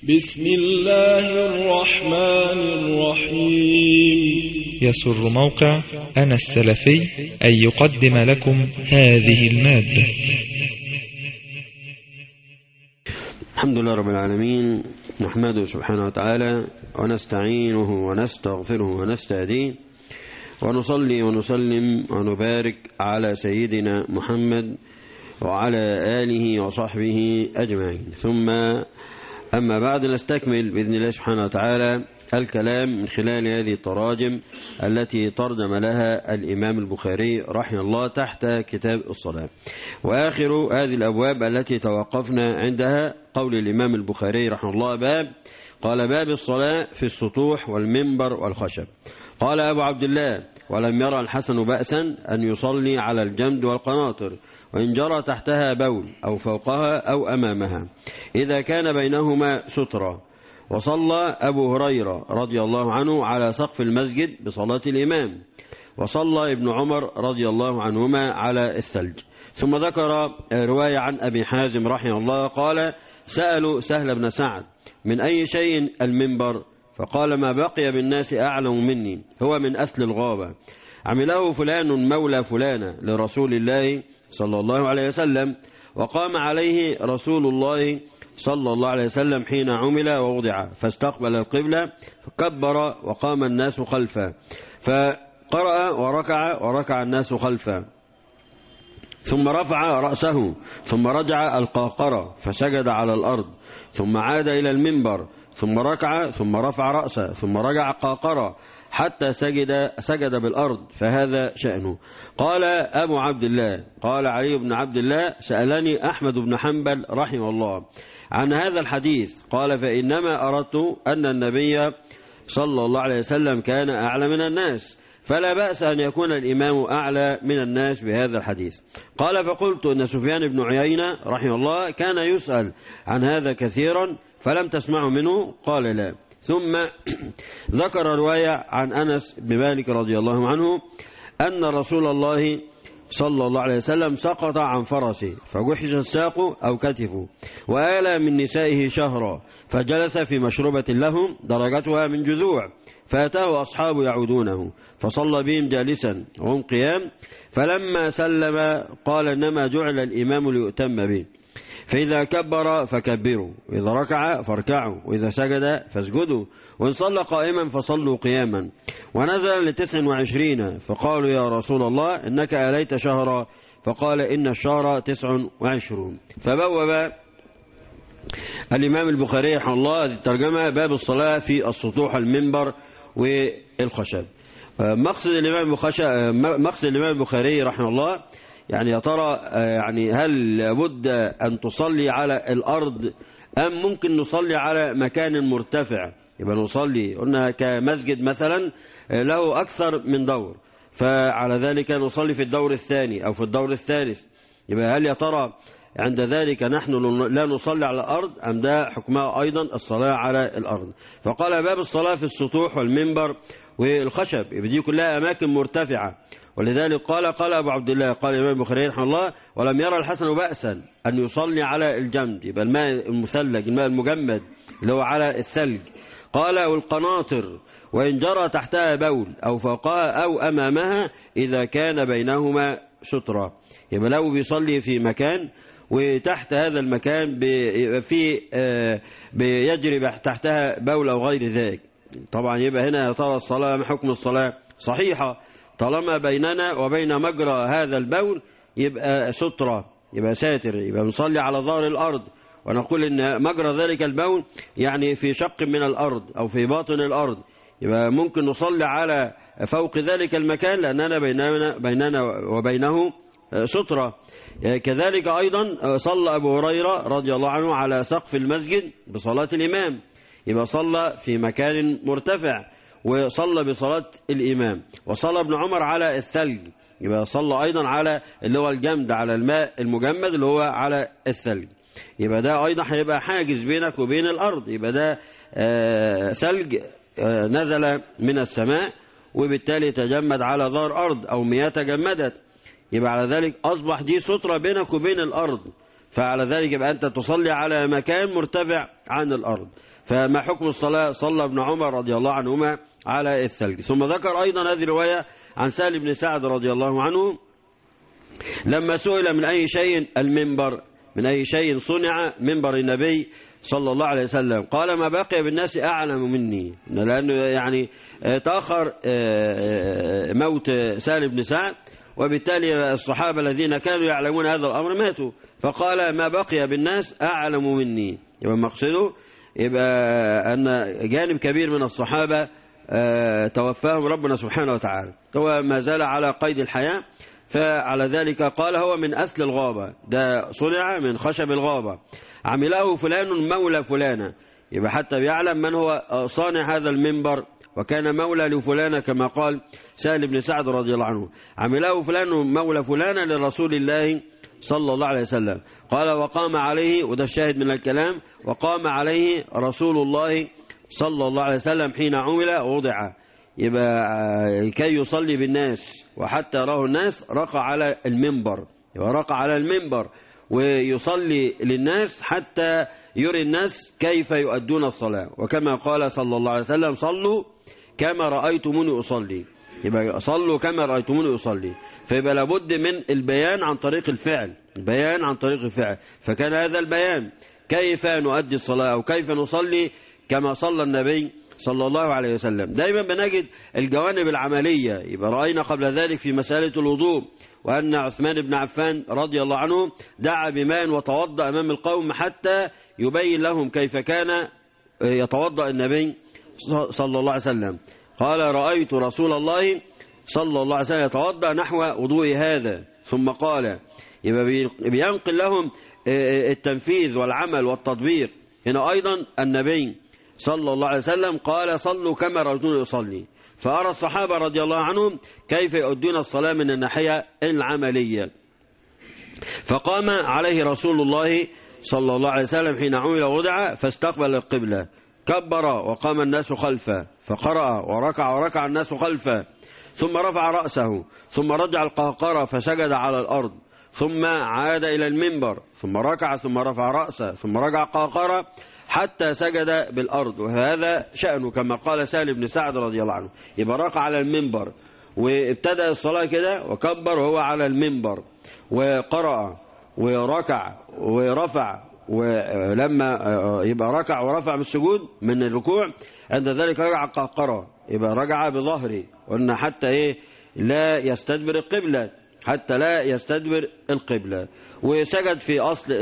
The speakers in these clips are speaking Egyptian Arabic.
بسم الله الرحمن الرحيم يسر موقع أنا السلفي أن يقدم لكم هذه المادة الحمد لله رب العالمين نحمده سبحانه وتعالى ونستعينه ونستغفره ونستهديه ونصلي ونسلم ونبارك على سيدنا محمد وعلى آله وصحبه أجمعين ثم أما بعد نستكمل بإذن الله سبحانه وتعالى الكلام من خلال هذه التراجم التي ترجم لها الإمام البخاري رحمه الله تحت كتاب الصلاة وآخر هذه الأبواب التي توقفنا عندها قول الإمام البخاري رحمه الله باب قال باب الصلاة في السطوح والمنبر والخشب قال أبو عبد الله ولم يرى الحسن بأسا أن يصلي على الجمد والقناطر وإن جرى تحتها بول أو فوقها أو أمامها إذا كان بينهما سترة وصلى أبو هريرة رضي الله عنه على سقف المسجد بصلاة الإمام وصلى ابن عمر رضي الله عنهما على الثلج ثم ذكر رواية عن أبي حازم رحمه الله قال سألوا سهل بن سعد من أي شيء المنبر فقال ما بقي بالناس أعلم مني هو من أسل الغابة عمله فلان مولى فلانة لرسول الله صلى الله عليه وسلم وقام عليه رسول الله صلى الله عليه وسلم حين عمل ووضع فاستقبل القبلة فكبر وقام الناس خلفه فقرأ وركع وركع الناس خلفه ثم رفع رأسه ثم رجع القاقرة فسجد على الأرض ثم عاد إلى المنبر ثم ركع ثم رفع رأسه ثم رجع قاقرة حتى سجد سجد بالأرض فهذا شأنه قال أبو عبد الله قال علي بن عبد الله سألني أحمد بن حنبل رحمه الله عن هذا الحديث قال فإنما أردت أن النبي صلى الله عليه وسلم كان أعلى من الناس فلا بأس أن يكون الإمام أعلى من الناس بهذا الحديث قال فقلت أن سفيان بن عيينة رحمه الله كان يسأل عن هذا كثيرا فلم تسمعوا منه قال لا ثم ذكر رواية عن أنس بن مالك رضي الله عنه أن رسول الله صلى الله عليه وسلم سقط عن فرسه فجحش الساق أو كتفه وآلى من نسائه شهرا فجلس في مشربة لهم درجتها من جذوع فأتاه أصحاب يعودونه فصلى بهم جالسا وهم قيام فلما سلم قال إنما جعل الإمام ليؤتم به فإذا كبر فكبروا وإذا ركع فاركعوا وإذا سجد فاسجدوا وإن صلى قائما فصلوا قياما ونزل لتسع وعشرين فقالوا يا رسول الله إنك أليت شهرا فقال إن الشهر تسع وعشرون فبوب الإمام البخاري رحمه الله هذه الترجمة باب الصلاة في السطوح المنبر والخشب مقصد الإمام مقصد الإمام البخاري رحمه الله يعني يا ترى يعني هل لابد أن تصلي على الأرض أم ممكن نصلي على مكان مرتفع يبقى نصلي قلنا كمسجد مثلا له أكثر من دور فعلى ذلك نصلي في الدور الثاني أو في الدور الثالث يبقى هل يا ترى عند ذلك نحن لا نصلي على الأرض أم ده حكمها أيضا الصلاة على الأرض فقال باب الصلاة في السطوح والمنبر والخشب يبقى دي كلها أماكن مرتفعة ولذلك قال قال أبو عبد الله قال الإمام البخاري رحمه الله ولم يرى الحسن بأسا أن يصلي على الجمد يبقى الماء المثلج الماء المجمد اللي هو على الثلج قال والقناطر وإن جرى تحتها بول أو فوقها أو أمامها إذا كان بينهما سترة يبقى لو بيصلي في مكان وتحت هذا المكان في بيجري تحتها بول أو غير ذلك طبعا يبقى هنا يا ترى الصلاة ما حكم الصلاة صحيحة طالما بيننا وبين مجرى هذا البول يبقى سترة يبقى ساتر يبقى نصلي على ظهر الأرض ونقول إن مجرى ذلك البول يعني في شق من الأرض أو في باطن الأرض يبقى ممكن نصلي على فوق ذلك المكان لأننا بيننا, بيننا وبينه سترة كذلك أيضا صلى أبو هريرة رضي الله عنه على سقف المسجد بصلاة الإمام يبقى صلى في مكان مرتفع وصلى بصلاة الإمام وصلى ابن عمر على الثلج يبقى صلى أيضا على اللي هو الجمد على الماء المجمد اللي هو على الثلج يبقى ده أيضا هيبقى حاجز بينك وبين الأرض يبقى ده ثلج نزل من السماء وبالتالي تجمد على ظهر أرض أو مياه تجمدت يبقى على ذلك أصبح دي سترة بينك وبين الأرض فعلى ذلك يبقى أنت تصلي على مكان مرتفع عن الأرض فما حكم الصلاة صلى ابن عمر رضي الله عنهما على الثلج ثم ذكر أيضا هذه الرواية عن سهل بن سعد رضي الله عنه لما سئل من أي شيء المنبر من أي شيء صنع منبر النبي صلى الله عليه وسلم قال ما بقي بالناس أعلم مني لأنه يعني تأخر موت سهل بن سعد وبالتالي الصحابة الذين كانوا يعلمون هذا الأمر ماتوا فقال ما بقي بالناس أعلم مني يبقى مقصده يبقى أن جانب كبير من الصحابة توفاهم ربنا سبحانه وتعالى هو ما زال على قيد الحياة فعلى ذلك قال هو من أسل الغابة ده صنع من خشب الغابة عمله فلان مولى فلانة يبقى حتى بيعلم من هو صانع هذا المنبر وكان مولى لفلانة كما قال سهل بن سعد رضي الله عنه عمله فلان مولى فلانة لرسول الله صلى الله عليه وسلم قال وقام عليه وده الشاهد من الكلام وقام عليه رسول الله صلى الله عليه وسلم حين عمل وضع يبقى كي يصلي بالناس وحتى يراه الناس رقى على المنبر يبقى رقى على المنبر ويصلي للناس حتى يري الناس كيف يؤدون الصلاة وكما قال صلى الله عليه وسلم صلوا كما رأيتموني أصلي يبقى صلوا كما رأيتموني أصلي فيبقى لابد من البيان عن طريق الفعل البيان عن طريق الفعل فكان هذا البيان كيف نؤدي الصلاة أو كيف نصلي كما صلى النبي صلى الله عليه وسلم دايما بنجد الجوانب العملية يبقى رأينا قبل ذلك في مسألة الوضوء وأن عثمان بن عفان رضي الله عنه دعا بماء وتوضأ أمام القوم حتى يبين لهم كيف كان يتوضأ النبي صلى الله عليه وسلم قال رأيت رسول الله صلى الله عليه وسلم يتوضأ نحو وضوء هذا ثم قال يبقى بينقل لهم التنفيذ والعمل والتطبيق هنا أيضا النبي صلى الله عليه وسلم قال صلوا كما رأيتوني أصلي فأرى الصحابة رضي الله عنهم كيف يؤدون الصلاة من الناحية العملية فقام عليه رسول الله صلى الله عليه وسلم حين عمل وضع فاستقبل القبلة كبر وقام الناس خلفه فقرأ وركع وركع الناس خلفه ثم رفع رأسه ثم رجع القهقرة فسجد على الأرض ثم عاد إلى المنبر ثم ركع ثم رفع رأسه ثم رجع قهقرة حتى سجد بالأرض وهذا شأنه كما قال سهل بن سعد رضي الله عنه يبقى ركع على المنبر وابتدأ الصلاة كده وكبر وهو على المنبر وقرأ وركع ورفع ولما يبقى ركع ورفع من السجود من الركوع عند ذلك رجع قهقرة يبقى رجع بظهره قلنا حتى ايه لا يستدبر القبلة حتى لا يستدبر القبلة وسجد في أصل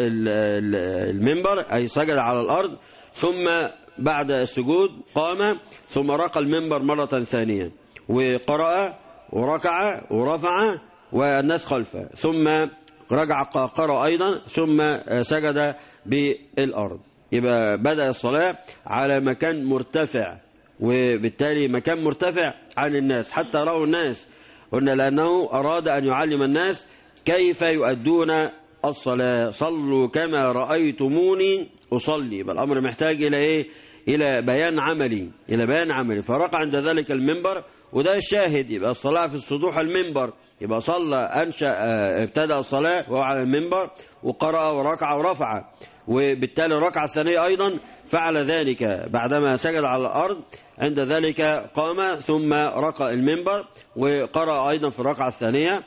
المنبر أي سجد على الأرض ثم بعد السجود قام ثم رقى المنبر مرة ثانية وقرأ وركع ورفع والناس خلفه ثم رجع قرأ أيضا ثم سجد بالأرض يبقى بدأ الصلاة على مكان مرتفع وبالتالي مكان مرتفع عن الناس حتى رأوا الناس قلنا لأنه أراد أن يعلم الناس كيف يؤدون الصلاة صلوا كما رأيتموني أصلي بل الأمر محتاج إلى إيه إلى بيان عملي إلى بيان عملي فرقع عند ذلك المنبر وده الشاهد يبقى الصلاة في السطوح المنبر يبقى صلى أنشأ ابتدأ الصلاة وهو على المنبر وقرأ وركع ورفع وبالتالي الركعة الثانية أيضا فعل ذلك بعدما سجد على الأرض عند ذلك قام ثم رقى المنبر وقرأ أيضا في الركعة الثانية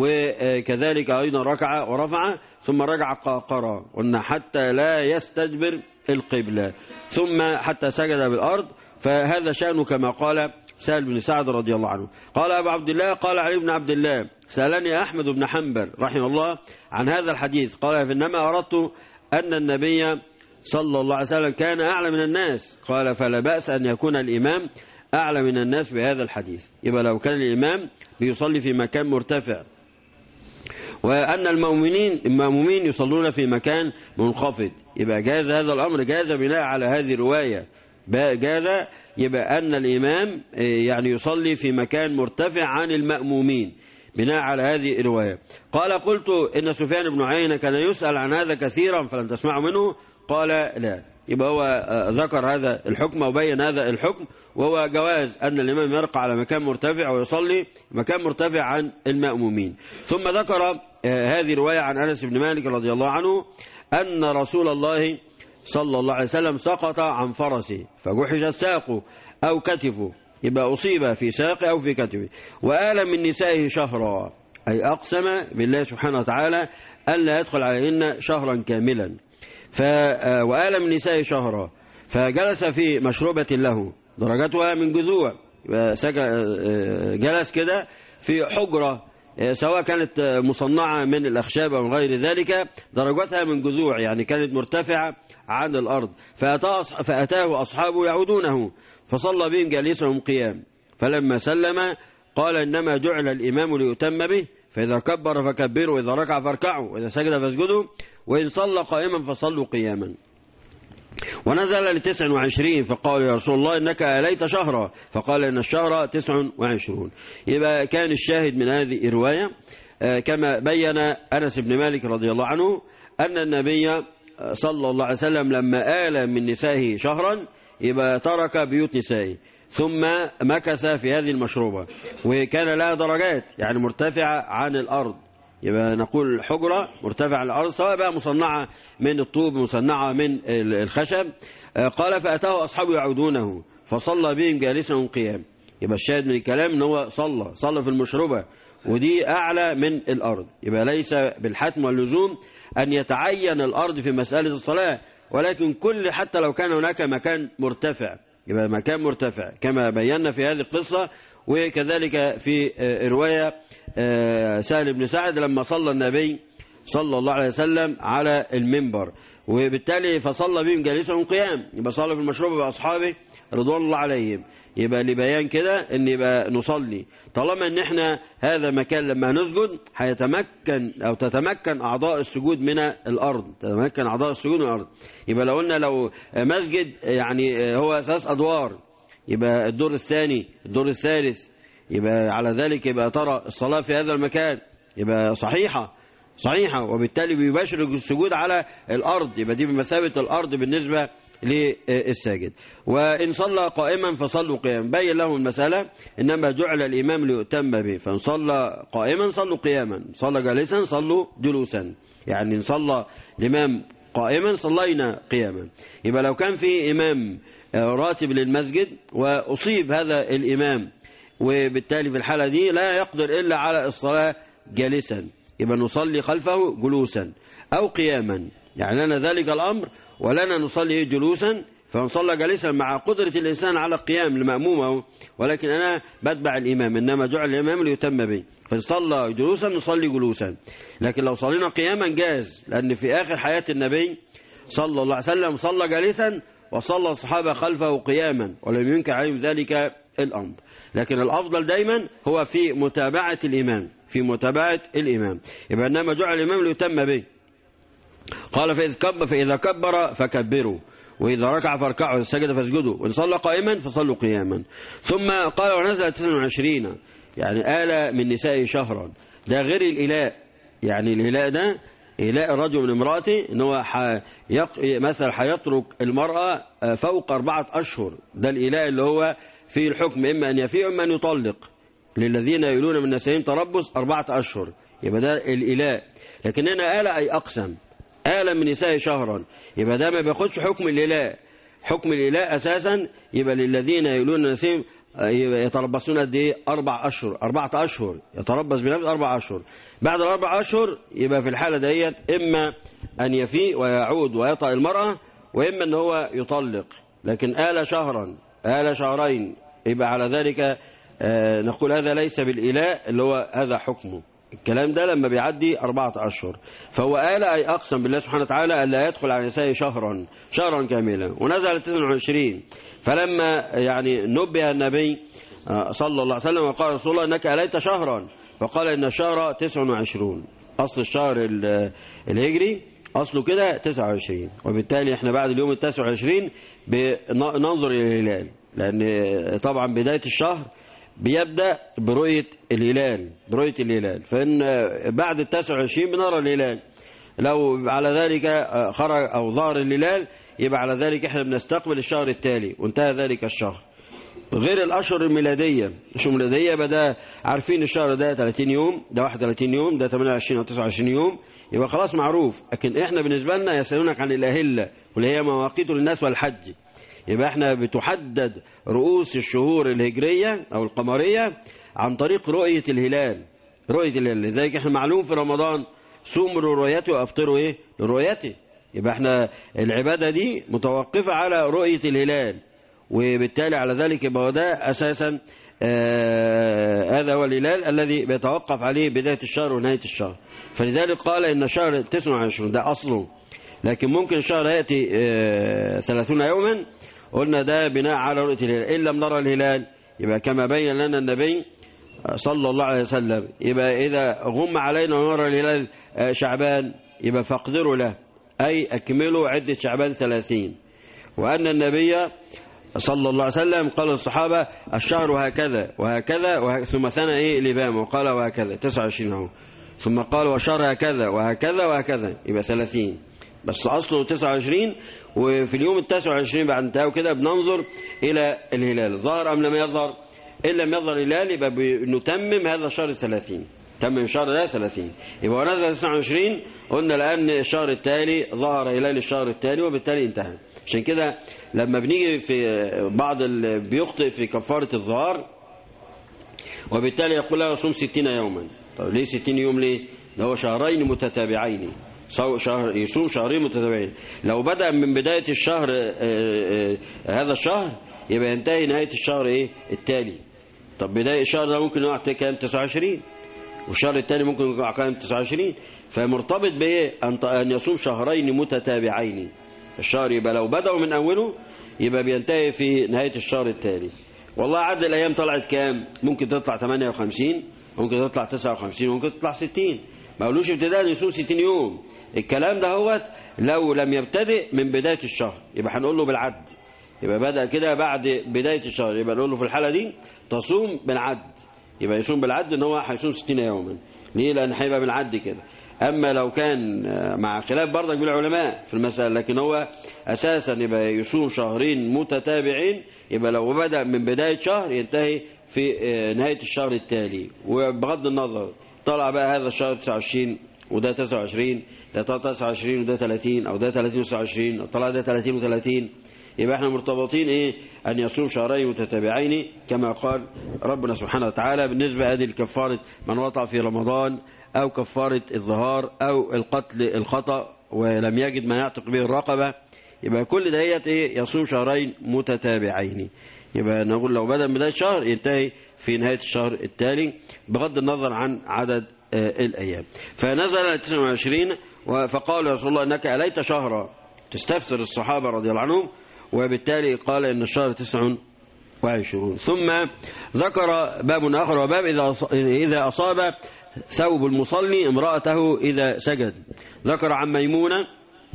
وكذلك أيضا ركع ورفع ثم رجع قرأ قلنا حتى لا يستدبر القبلة ثم حتى سجد بالأرض فهذا شأنه كما قال سهل بن سعد رضي الله عنه قال أبو عبد الله قال علي بن عبد الله سألني أحمد بن حنبل رحمه الله عن هذا الحديث قال فإنما أردت أن النبي صلى الله عليه وسلم كان أعلى من الناس قال فلا بأس أن يكون الإمام أعلى من الناس بهذا الحديث يبقى لو كان الإمام بيصلي في مكان مرتفع وأن المؤمنين المأمومين يصلون في مكان منخفض يبقى جاز هذا الأمر جاز بناء على هذه الرواية جاز يبقى أن الإمام يعني يصلي في مكان مرتفع عن المأمومين بناء على هذه الرواية قال قلت إن سفيان بن عيينة كان يسأل عن هذا كثيرا فلن تسمعوا منه قال لا يبقى هو ذكر هذا الحكم وبين هذا الحكم وهو جواز أن الإمام يرقى على مكان مرتفع ويصلي مكان مرتفع عن المأمومين ثم ذكر هذه الرواية عن أنس بن مالك رضي الله عنه أن رسول الله صلى الله عليه وسلم سقط عن فرسه فجحش ساقه أو كتفه يبقى أصيب في ساقه أو في كتفه وآل من نسائه شهرا أي أقسم بالله سبحانه وتعالى ألا يدخل عليهن شهرا كاملا ف وآل من نسائه شهرا فجلس في مشروبة له درجتها من جذوع جلس كده في حجرة سواء كانت مصنعة من الأخشاب أو غير ذلك درجتها من جذوع يعني كانت مرتفعة عن الأرض فأتاه أصحابه يعودونه فصلى بهم جالسهم قيام فلما سلم قال إنما جعل الإمام ليتم به فإذا كبر فكبروا وإذا ركع فاركعوا وإذا سجد فاسجدوا وإن صلى قائما فصلوا قياما ونزل لتسع وعشرين فقال يا رسول الله إنك أليت شهرا فقال إن الشهر تسع وعشرون يبقى كان الشاهد من هذه الرواية كما بين أنس بن مالك رضي الله عنه أن النبي صلى الله عليه وسلم لما آل من نسائه شهرا يبقى ترك بيوت نسائه ثم مكث في هذه المشروبة وكان لها درجات يعني مرتفعة عن الأرض يبقى نقول حجرة مرتفعة عن الأرض سواء بقى مصنعة من الطوب مصنعة من الخشب قال فأتاه أصحابه يعودونه فصلى بهم جالسا قيام يبقى الشاهد من الكلام ان هو صلى صلى في المشروبة ودي أعلى من الأرض يبقى ليس بالحتم واللزوم أن يتعين الأرض في مسألة الصلاة ولكن كل حتى لو كان هناك مكان مرتفع يبقى مكان مرتفع كما بينا في هذه القصة وكذلك في رواية سهل بن سعد لما صلى النبي صلى الله عليه وسلم على المنبر وبالتالي فصلى بهم جالسهم قيام يبقى صلى في المشروب بأصحابه رضوان الله عليهم يبقى لبيان كده ان يبقى نصلي طالما ان احنا هذا مكان لما نسجد هيتمكن او تتمكن اعضاء السجود من الارض تتمكن اعضاء السجود من الارض يبقى لو قلنا لو مسجد يعني هو ثلاث ادوار يبقى الدور الثاني الدور الثالث يبقى على ذلك يبقى ترى الصلاة في هذا المكان يبقى صحيحة صحيحة وبالتالي بيباشر السجود على الأرض يبقى دي بمثابة الأرض بالنسبة للساجد وإن صلى قائما فصلوا قياما بين لهم المسألة إنما جعل الإمام ليؤتم به فإن صلى قائما صلوا قياما صلى جالسا صلوا جلوسا يعني إن صلى الإمام قائما صلينا قياما يبقى لو كان في إمام راتب للمسجد وأصيب هذا الإمام وبالتالي في الحالة دي لا يقدر إلا على الصلاة جالسا يبقى نصلي خلفه جلوسا أو قياما يعني لنا ذلك الأمر ولنا نصلي جلوسا فنصلى جالسا مع قدرة الإنسان على القيام لمأمومه ولكن أنا بتبع الإمام إنما جعل الإمام ليتم به فنصلى جلوسا نصلي جلوسا لكن لو صلينا قياما جاز لأن في آخر حياة النبي صلى الله عليه وسلم صلى جالسا وصلى الصحابة خلفه قياما ولم ينكر عليهم ذلك الأمر لكن الأفضل دايما هو في متابعة الإمام في متابعة الإمام يبقى إنما جعل الإمام ليتم به قال فإذا كبر, فإذا كبر فكبروا وإذا ركع فاركعوا وإذا سجد فاسجدوا وإن صلى قائما فصلوا قياما ثم قال ونزل 29 يعني آل من نسائه شهرا ده غير الإلاء يعني الإلاء ده إلاء الرجل من امرأته إن هو يق... مثلا هيترك المرأة فوق أربعة أشهر ده الإلاء اللي هو في الحكم إما أن يفيء إما أن يطلق للذين يلون من نسائهم تربص أربعة أشهر يبقى ده الإلاء لكن هنا آل أي أقسم آل من نسائه شهرا يبقى ده ما بياخدش حكم الإلاء حكم الإلاء أساسا يبقى للذين يلون من نسائهم يتربصون قد ايه اربع اشهر اربعه اشهر يتربص بنفسه اربع اشهر بعد الاربع اشهر يبقى في الحاله ديت اما ان يفيء ويعود ويطأ المراه واما ان هو يطلق لكن آل شهرا آل شهرين يبقى على ذلك آه نقول هذا ليس بالإلاء اللي هو هذا حكمه الكلام ده لما بيعدي أربعة أشهر فهو آل أي أقسم بالله سبحانه وتعالى ألا يدخل على نسائه شهرا شهرا كاملا ونزل 29 فلما يعني نبه النبي صلى الله عليه وسلم وقال رسول الله أنك أليت شهرا فقال إن الشهر 29 أصل الشهر الهجري أصله كده 29 وبالتالي احنا بعد اليوم ال 29 بننظر إلى الهلال لأن طبعا بداية الشهر بيبدأ برؤية الهلال برؤية الهلال فإن بعد ال 29 بنرى الهلال لو على ذلك خرج أو ظهر الهلال يبقى على ذلك احنا بنستقبل الشهر التالي وانتهى ذلك الشهر غير الأشهر الميلادية الأشهر الميلادية بدأ عارفين الشهر ده 30 يوم ده 31 يوم ده 28 أو 29 يوم يبقى خلاص معروف لكن احنا بالنسبة لنا يسألونك عن الأهلة واللي هي مواقيت للناس والحج يبقى احنا بتحدد رؤوس الشهور الهجرية أو القمرية عن طريق رؤية الهلال رؤية الهلال لذلك احنا معلوم في رمضان صوموا لرؤيته وافطروا ايه لرؤيته يبقى احنا العبادة دي متوقفة على رؤية الهلال وبالتالي على ذلك يبقى ده أساسا آه هذا هو الهلال الذي بيتوقف عليه بداية الشهر ونهاية الشهر فلذلك قال إن الشهر 29 ده أصله لكن ممكن الشهر يأتي آه 30 يوما قلنا ده بناء على رؤية الهلال إن لم نرى الهلال يبقى كما بين لنا النبي صلى الله عليه وسلم يبقى إذا غم علينا ونرى الهلال آه شعبان يبقى فاقدروا له أي أكملوا عدة شعبان ثلاثين وأن النبي صلى الله عليه وسلم قال للصحابة الشهر هكذا وهكذا وه... ثم ثنى إيه الإمام وقال وهكذا 29 اهو ثم قال والشهر هكذا وهكذا وهكذا يبقى 30 بس أصله 29 وفي اليوم ال 29 بعد انتهاء كده بننظر إلى الهلال ظهر أم لم يظهر إن لم يظهر الهلال يبقى نتمم هذا الشهر 30 تم الشهر ده 30 يبقى ونزل 29 قلنا لأن الشهر التالي ظهر هلال الشهر التالي وبالتالي انتهى عشان كده لما بنيجي في بعض ال... بيخطئ في كفارة الظهار وبالتالي يقول له يصوم 60 يوما طب ليه 60 يوم ليه ده هو شهرين متتابعين شهر يصوم شهرين متتابعين لو بدأ من بداية الشهر آآ آآ هذا الشهر يبقى ينتهي نهاية الشهر ايه التالي طب بداية الشهر ده ممكن يقع كام 29 والشهر الثاني ممكن يقع كام 29 فمرتبط بايه ان يصوم شهرين متتابعين الشهر يبقى لو بدأوا من اوله يبقى بينتهي في نهاية الشهر التالي والله عد الايام طلعت كام ممكن تطلع 58 ممكن تطلع 59 ممكن تطلع 60 ما قالوش ابتداء يصوم 60 يوم الكلام ده هو لو لم يبتدئ من بداية الشهر يبقى هنقول له بالعد يبقى بدأ كده بعد بداية الشهر يبقى نقول له في الحالة دي تصوم بالعد يبقى يصوم بالعد ان هو هيصوم 60 يوما ليه لان هيبقى بالعد كده اما لو كان مع خلاف برضك بالعلماء في المسألة لكن هو اساسا يبقى يصوم شهرين متتابعين يبقى لو بدأ من بداية شهر ينتهي في نهاية الشهر التالي وبغض النظر طلع بقى هذا الشهر 29 وده 29 ده 29 وده 30 او ده 30 29 او طلع ده 30 و30 يبقى احنا مرتبطين ايه ان يصوم شهرين متتابعين كما قال ربنا سبحانه وتعالى بالنسبة هذه الكفارة من وطع في رمضان او كفارة الظهار او القتل الخطأ ولم يجد ما يعتق به الرقبة يبقى كل دهيت ايه يصوم شهرين متتابعين يبقى نقول لو بدأ من بداية شهر ينتهي في نهاية الشهر التالي بغض النظر عن عدد آه الأيام فنزل 29 فقال يا رسول الله أنك أليت شهرا تستفسر الصحابة رضي الله عنهم وبالتالي قال إن الشهر 29 ثم ذكر باب آخر وباب إذا إذا أصاب ثوب المصلي امرأته إذا سجد ذكر عن ميمونة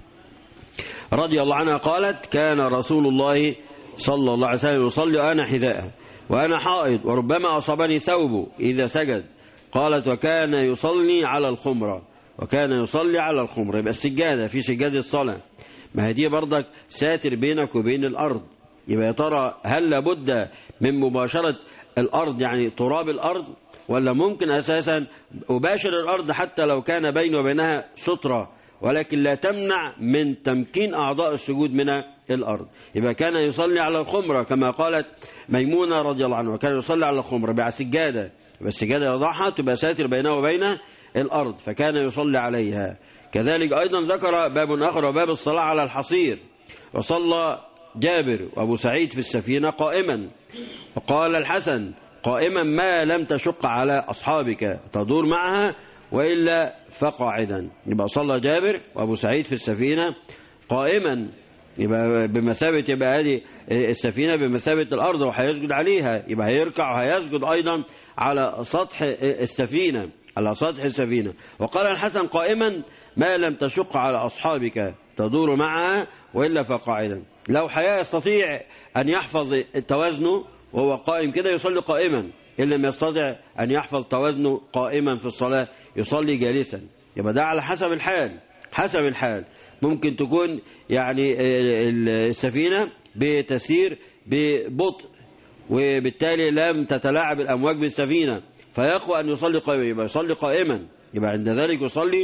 رضي الله عنها قالت كان رسول الله صلى الله عليه وسلم يصلي وأنا حذاءه وأنا حائض وربما أصابني ثوبه إذا سجد قالت وكان يصلي على الخمرة وكان يصلي على الخمرة يبقى السجادة في سجادة الصلاة ما هي دي برضك ساتر بينك وبين الأرض يبقى يا ترى هل لابد من مباشرة الأرض يعني تراب الأرض ولا ممكن أساسا أباشر الأرض حتى لو كان بيني وبينها سترة ولكن لا تمنع من تمكين أعضاء السجود من الأرض يبقى كان يصلي على الخمرة كما قالت ميمونة رضي الله عنها كان يصلي على الخمرة بع سجادة يبقى السجادة يضعها تبقى ساتر بينه وبين الأرض فكان يصلي عليها كذلك أيضا ذكر باب آخر وباب الصلاة على الحصير وصلى جابر وأبو سعيد في السفينة قائما وقال الحسن قائما ما لم تشق على أصحابك تدور معها وإلا فقاعدا يبقى صلى جابر وأبو سعيد في السفينة قائما يبقى بمثابة يبقى هذه السفينة بمثابة الأرض وهيسجد عليها يبقى هيركع وهيسجد أيضا على سطح السفينة على سطح السفينة وقال الحسن قائما ما لم تشق على أصحابك تدور معها وإلا فقاعدا لو حياة يستطيع أن يحفظ توازنه وهو قائم كده يصلي قائما إن لم يستطع أن يحفظ توازنه قائما في الصلاة يصلي جالسا يبقى ده على حسب الحال حسب الحال ممكن تكون يعني السفينة بتسير ببطء وبالتالي لم تتلاعب الأمواج بالسفينة فيقوى أن يصلي قائما يبقى يصلي قائما يبقى عند ذلك يصلي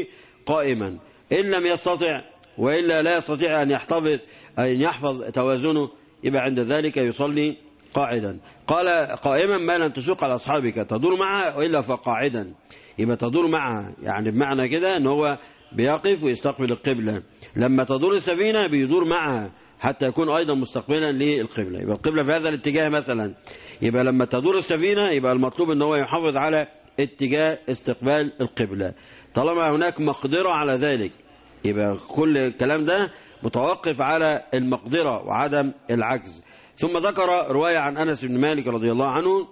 قائما إن لم يستطع وإلا لا يستطيع أن يحتفظ أن يحفظ توازنه يبقى عند ذلك يصلي قاعدا قال قائما ما لم تسوق على أصحابك تدور معها وإلا فقاعدا يبقى تدور معها يعني بمعنى كده ان هو بيقف ويستقبل القبلة لما تدور السفينة بيدور معها حتى يكون أيضا مستقبلا للقبلة يبقى القبلة في هذا الاتجاه مثلا يبقى لما تدور السفينة يبقى المطلوب ان هو يحافظ على اتجاه استقبال القبلة طالما هناك مقدرة على ذلك يبقى كل الكلام ده متوقف على المقدرة وعدم العجز ثم ذكر رواية عن أنس بن مالك رضي الله عنه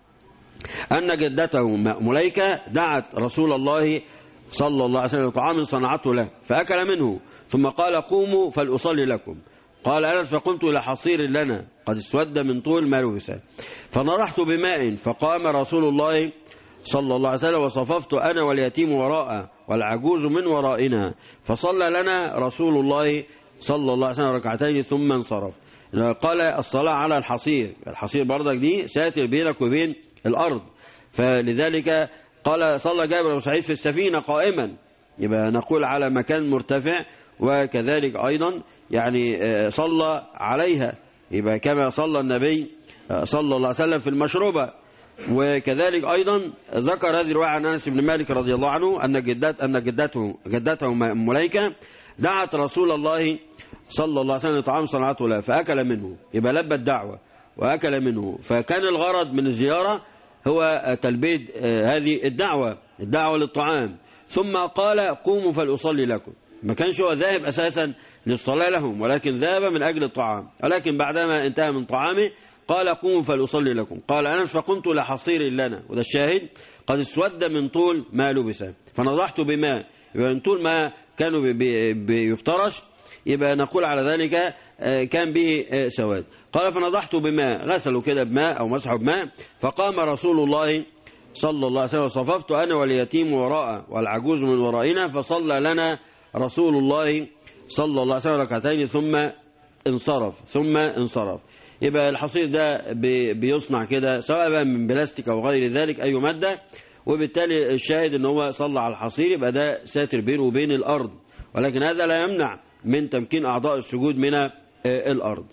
أن جدته مليكة دعت رسول الله صلى الله عليه وسلم طعام صنعته له فأكل منه ثم قال قوموا فلأصلي لكم قال أنس فقمت إلى حصير لنا قد اسود من طول ما لبس فنرحت بماء فقام رسول الله صلى الله عليه وسلم وصففت أنا واليتيم وراءه والعجوز من ورائنا فصلى لنا رسول الله صلى الله عليه وسلم ركعتين ثم انصرف قال الصلاة على الحصير الحصير برضك دي ساتر بينك وبين الأرض فلذلك قال صلى جابر وسعيد في السفينة قائما يبقى نقول على مكان مرتفع وكذلك أيضا يعني صلى عليها يبقى كما صلى النبي صلى الله عليه وسلم في المشروبة وكذلك أيضا ذكر هذه الرواية عن أنس بن مالك رضي الله عنه أن جدات أن جدته جدته مليكة دعت رسول الله صلى الله عليه وسلم طعام صنعته له فأكل منه يبقى لبى الدعوة وأكل منه فكان الغرض من الزيارة هو تلبيد هذه الدعوة الدعوة للطعام ثم قال قوموا فلأصلي لكم ما كانش هو ذاهب أساسا للصلاة لهم ولكن ذهب من أجل الطعام ولكن بعدما انتهى من طعامه قال قوموا فلأصلي لكم قال أنس فقمت لحصير لنا وده الشاهد قد اسود من طول ما لبس فنضحت بماء يبقى من طول ما كانوا بيفترش يبقى نقول على ذلك كان به سواد قال فنضحت بماء غسلوا كده بماء أو مسحوا بماء فقام رسول الله صلى الله عليه وسلم صففت أنا واليتيم وراءه والعجوز من ورائنا فصلى لنا رسول الله صلى الله عليه وسلم ركعتين ثم انصرف ثم انصرف يبقى الحصير ده بيصنع كده سواء بقى من بلاستيك أو غير ذلك أي مادة وبالتالي الشاهد ان هو صلى على الحصير يبقى ده ساتر بينه وبين الأرض ولكن هذا لا يمنع من تمكين أعضاء السجود من الأرض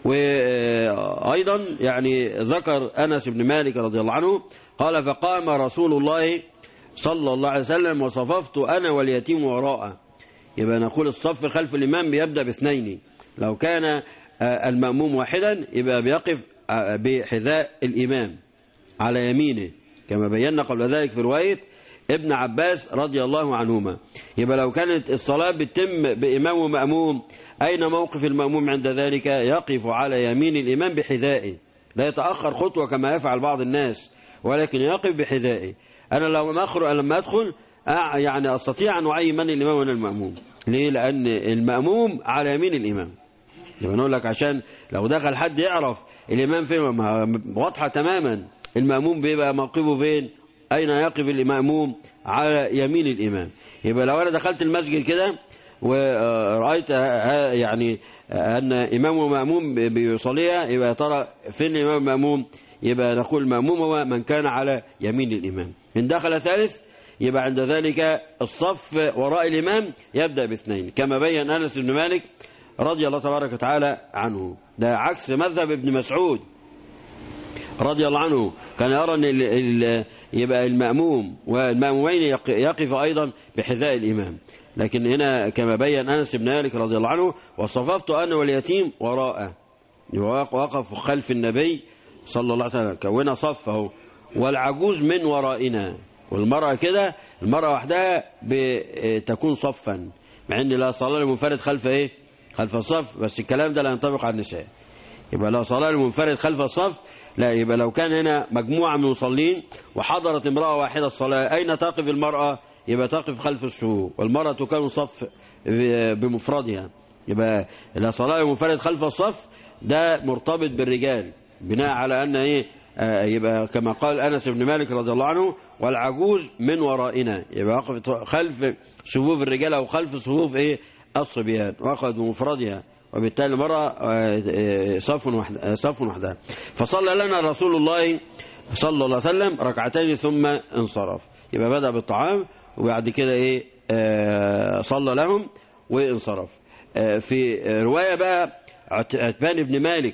وأيضا يعني ذكر أنس بن مالك رضي الله عنه قال فقام رسول الله صلى الله عليه وسلم وصففت أنا واليتيم وراءه يبقى نقول الصف خلف الإمام بيبدأ باثنين لو كان المأموم واحدا يبقى بيقف بحذاء الإمام على يمينه كما بينا قبل ذلك في رواية ابن عباس رضي الله عنهما يبقى لو كانت الصلاة بتتم بإمام ومأموم أين موقف المأموم عند ذلك يقف على يمين الإمام بحذائه لا يتأخر خطوة كما يفعل بعض الناس ولكن يقف بحذائه أنا لو أخر لما أدخل يعني أستطيع أن أعين من الإمام ومن المأموم ليه لأن المأموم على يمين الإمام يبقى نقول لك عشان لو دخل حد يعرف الإمام فين واضحة تماما المأموم بيبقى موقفه فين أين يقف المأموم على يمين الإمام يبقى لو أنا دخلت المسجد كده ورأيت يعني أن إمام ومأموم بيصليها يبقى ترى فين الإمام والمأموم يبقى نقول المأموم هو من كان على يمين الإمام إن دخل ثالث يبقى عند ذلك الصف وراء الإمام يبدأ باثنين كما بين أنس بن مالك رضي الله تبارك وتعالى عنه ده عكس مذهب ابن مسعود رضي الله عنه كان يرى أن ال ال يبقى المأموم والمأمومين يقف أيضا بحذاء الإمام لكن هنا كما بين أنس بن مالك رضي الله عنه وصففت أنا واليتيم وراءه وقف خلف النبي صلى الله عليه وسلم كونا صفه والعجوز من ورائنا والمرأة كده المرأة وحدها بتكون صفا مع ان لا صلاة المنفرد خلف ايه خلف الصف بس الكلام ده لا ينطبق على النساء يبقى لا صلاة المنفرد خلف الصف لا يبقى لو كان هنا مجموعة من المصلين وحضرت امرأة واحدة الصلاة أين تقف المرأة يبقى تقف خلف الصفوف والمرأة تكون صف بمفردها يبقى لا صلاة المنفرد خلف الصف ده مرتبط بالرجال بناء على أن إيه آه يبقى كما قال أنس بن مالك رضي الله عنه والعجوز من ورائنا يبقى وقف خلف صفوف الرجال أو خلف صفوف إيه الصبيان وقف بمفردها وبالتالي المرأة صف وحدها صف وحدها فصلى لنا رسول الله صلى الله عليه وسلم ركعتين ثم انصرف يبقى بدأ بالطعام وبعد كده ايه صلى لهم وانصرف في رواية بقى عتبان بن مالك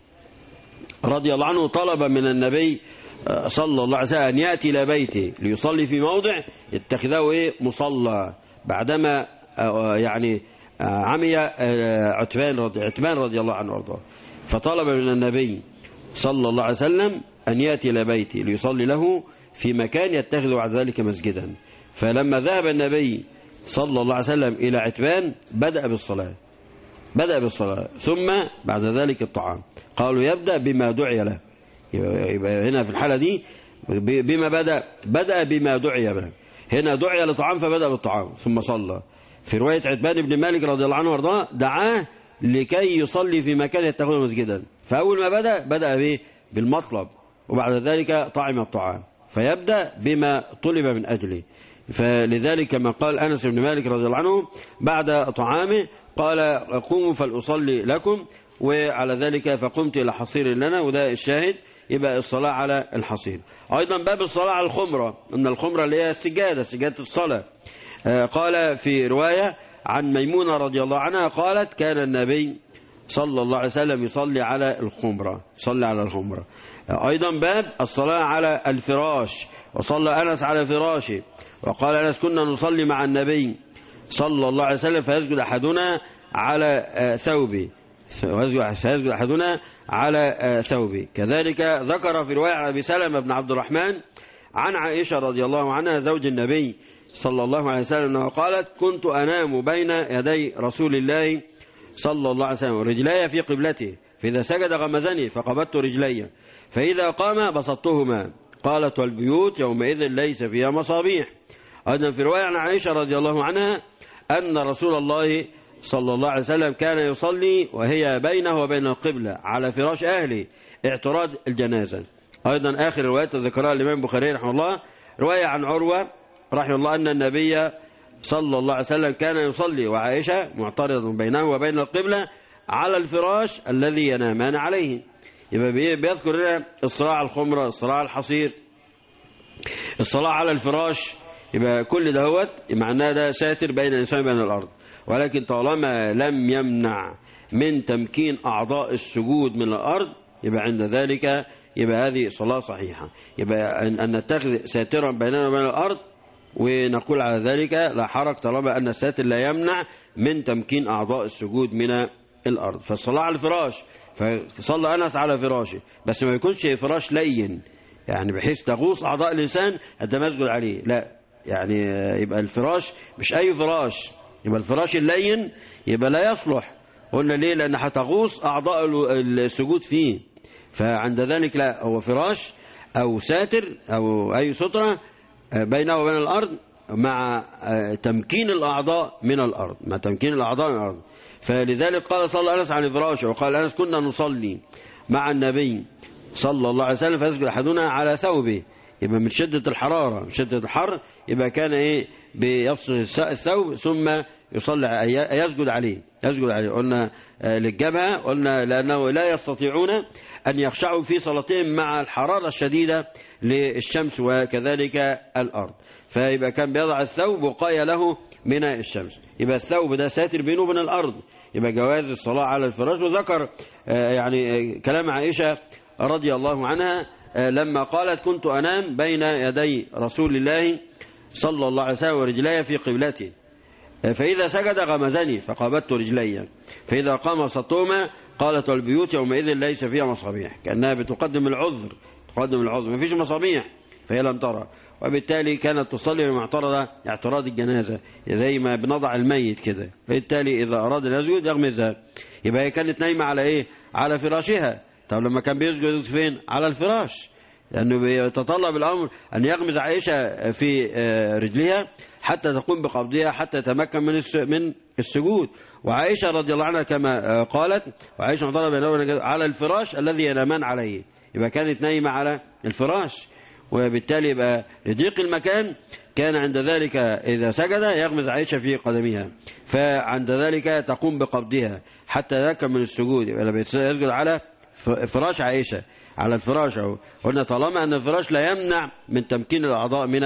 رضي الله عنه طلب من النبي صلى الله عليه وسلم أن يأتي إلى بيته ليصلي في موضع يتخذه إيه مصلى بعدما يعني عمي عتبان رضي, عتبان رضي الله عنه وارضاه فطلب من النبي صلى الله عليه وسلم أن يأتي إلى بيته ليصلي له في مكان يتخذ بعد ذلك مسجدا فلما ذهب النبي صلى الله عليه وسلم إلى عتبان بدأ بالصلاة بدأ بالصلاة ثم بعد ذلك الطعام قالوا يبدأ بما دعي له يبقى هنا في الحالة دي بما بدأ بدأ بما دعي له هنا دعي لطعام فبدأ بالطعام ثم صلى في رواية عتبان بن مالك رضي الله عنه وارضاه دعاه لكي يصلي في مكان يتخذه مسجدا فأول ما بدأ بدأ به بالمطلب وبعد ذلك طعم الطعام فيبدأ بما طلب من أجله فلذلك كما قال أنس بن مالك رضي الله عنه بعد طعامه قال قوموا فلأصلي لكم وعلى ذلك فقمت إلى حصير لنا وده الشاهد يبقى الصلاة على الحصير أيضا باب الصلاة على الخمرة أن الخمرة اللي هي السجادة سجادة الصلاة قال في رواية عن ميمونة رضي الله عنها قالت كان النبي صلى الله عليه وسلم يصلي على الخمرة يصلي على الخمرة أيضا باب الصلاة على الفراش وصلى أنس على فراشه وقال أنس كنا نصلي مع النبي صلى الله عليه وسلم فيسجد أحدنا على ثوبه سيسجد أحدنا على ثوبه كذلك ذكر في رواية أبي سلمة بن عبد الرحمن عن عائشة رضي الله عنها زوج النبي صلى الله عليه وسلم أنها قالت كنت أنام بين يدي رسول الله صلى الله عليه وسلم رجلي في قبلته فإذا سجد غمزني فقبضت رجلي فإذا قام بسطتهما قالت والبيوت يومئذ ليس فيها مصابيح أيضا في رواية عن عائشة رضي الله عنها أن رسول الله صلى الله عليه وسلم كان يصلي وهي بينه وبين القبلة على فراش أهله اعتراض الجنازة أيضا آخر رواية ذكرها الإمام البخاري رحمه الله رواية عن عروة رحمه الله أن النبي صلى الله عليه وسلم كان يصلي وعائشة معترض بينه وبين القبلة على الفراش الذي ينامان عليه يبقى بيذكر لنا الصلاة على الخمرة الصلاة على الحصير الصلاة على الفراش يبقى كل دهوت معناه ده ساتر بين الإنسان وبين الأرض ولكن طالما لم يمنع من تمكين أعضاء السجود من الأرض يبقى عند ذلك يبقى هذه صلاة صحيحة يبقى أن نتخذ ساترا بيننا وبين الأرض ونقول على ذلك لا حرج طالما أن الساتر لا يمنع من تمكين أعضاء السجود من الأرض فالصلاة على الفراش فصلى أنس على فراشه بس ما يكونش فراش لين يعني بحيث تغوص أعضاء الإنسان عندما يسجد عليه لا يعني يبقى الفراش مش أي فراش يبقى الفراش اللين يبقى لا يصلح قلنا ليه لأن هتغوص أعضاء السجود فيه فعند ذلك لا هو فراش أو ساتر أو أي سترة بينه وبين الأرض مع تمكين الأعضاء من الأرض مع تمكين الأعضاء من الأرض فلذلك قال صلى الله عليه وسلم عن فراشه وقال أنس كنا نصلي مع النبي صلى الله عليه وسلم فيسجد أحدنا على ثوبه يبقى من شدة الحرارة من شدة الحر يبقى كان إيه بيفصل الثوب ثم يصلي يسجد عليه يسجد عليه قلنا للجبهة قلنا لأنه لا يستطيعون أن يخشعوا في صلاتهم مع الحرارة الشديدة للشمس وكذلك الأرض فيبقى كان بيضع الثوب وقاية له من الشمس يبقى الثوب ده ساتر بينه وبين الأرض يبقى جواز الصلاة على الفراش وذكر يعني كلام عائشة رضي الله عنها لما قالت كنت أنام بين يدي رسول الله صلى الله عليه وسلم ورجلي في قبلته فإذا سجد غمزني فقابلت رجلي فإذا قام سطوما قالت والبيوت يومئذ ليس فيها مصابيح كأنها بتقدم العذر تقدم العذر ما فيش مصابيح فهي لم ترى وبالتالي كانت تصلي معترضة اعتراض الجنازة زي ما بنضع الميت كده فبالتالي إذا أراد أن يسجد يغمزها يبقى هي كانت نايمة على إيه على فراشها طب لما كان بيسجد فين على الفراش لأنه بيتطلب الأمر أن يغمز عائشة في رجلها حتى تقوم بقبضها حتى يتمكن من من السجود وعائشة رضي الله عنها كما قالت وعائشة رضي على الفراش الذي ينامان عليه يبقى كانت نايمة على الفراش وبالتالي يبقى لضيق المكان كان عند ذلك إذا سجد يغمز عائشة في قدمها فعند ذلك تقوم بقبضها حتى يتمكن من السجود يبقى يسجد على فراش عائشة على الفراش أو قلنا طالما أن الفراش لا يمنع من تمكين الأعضاء من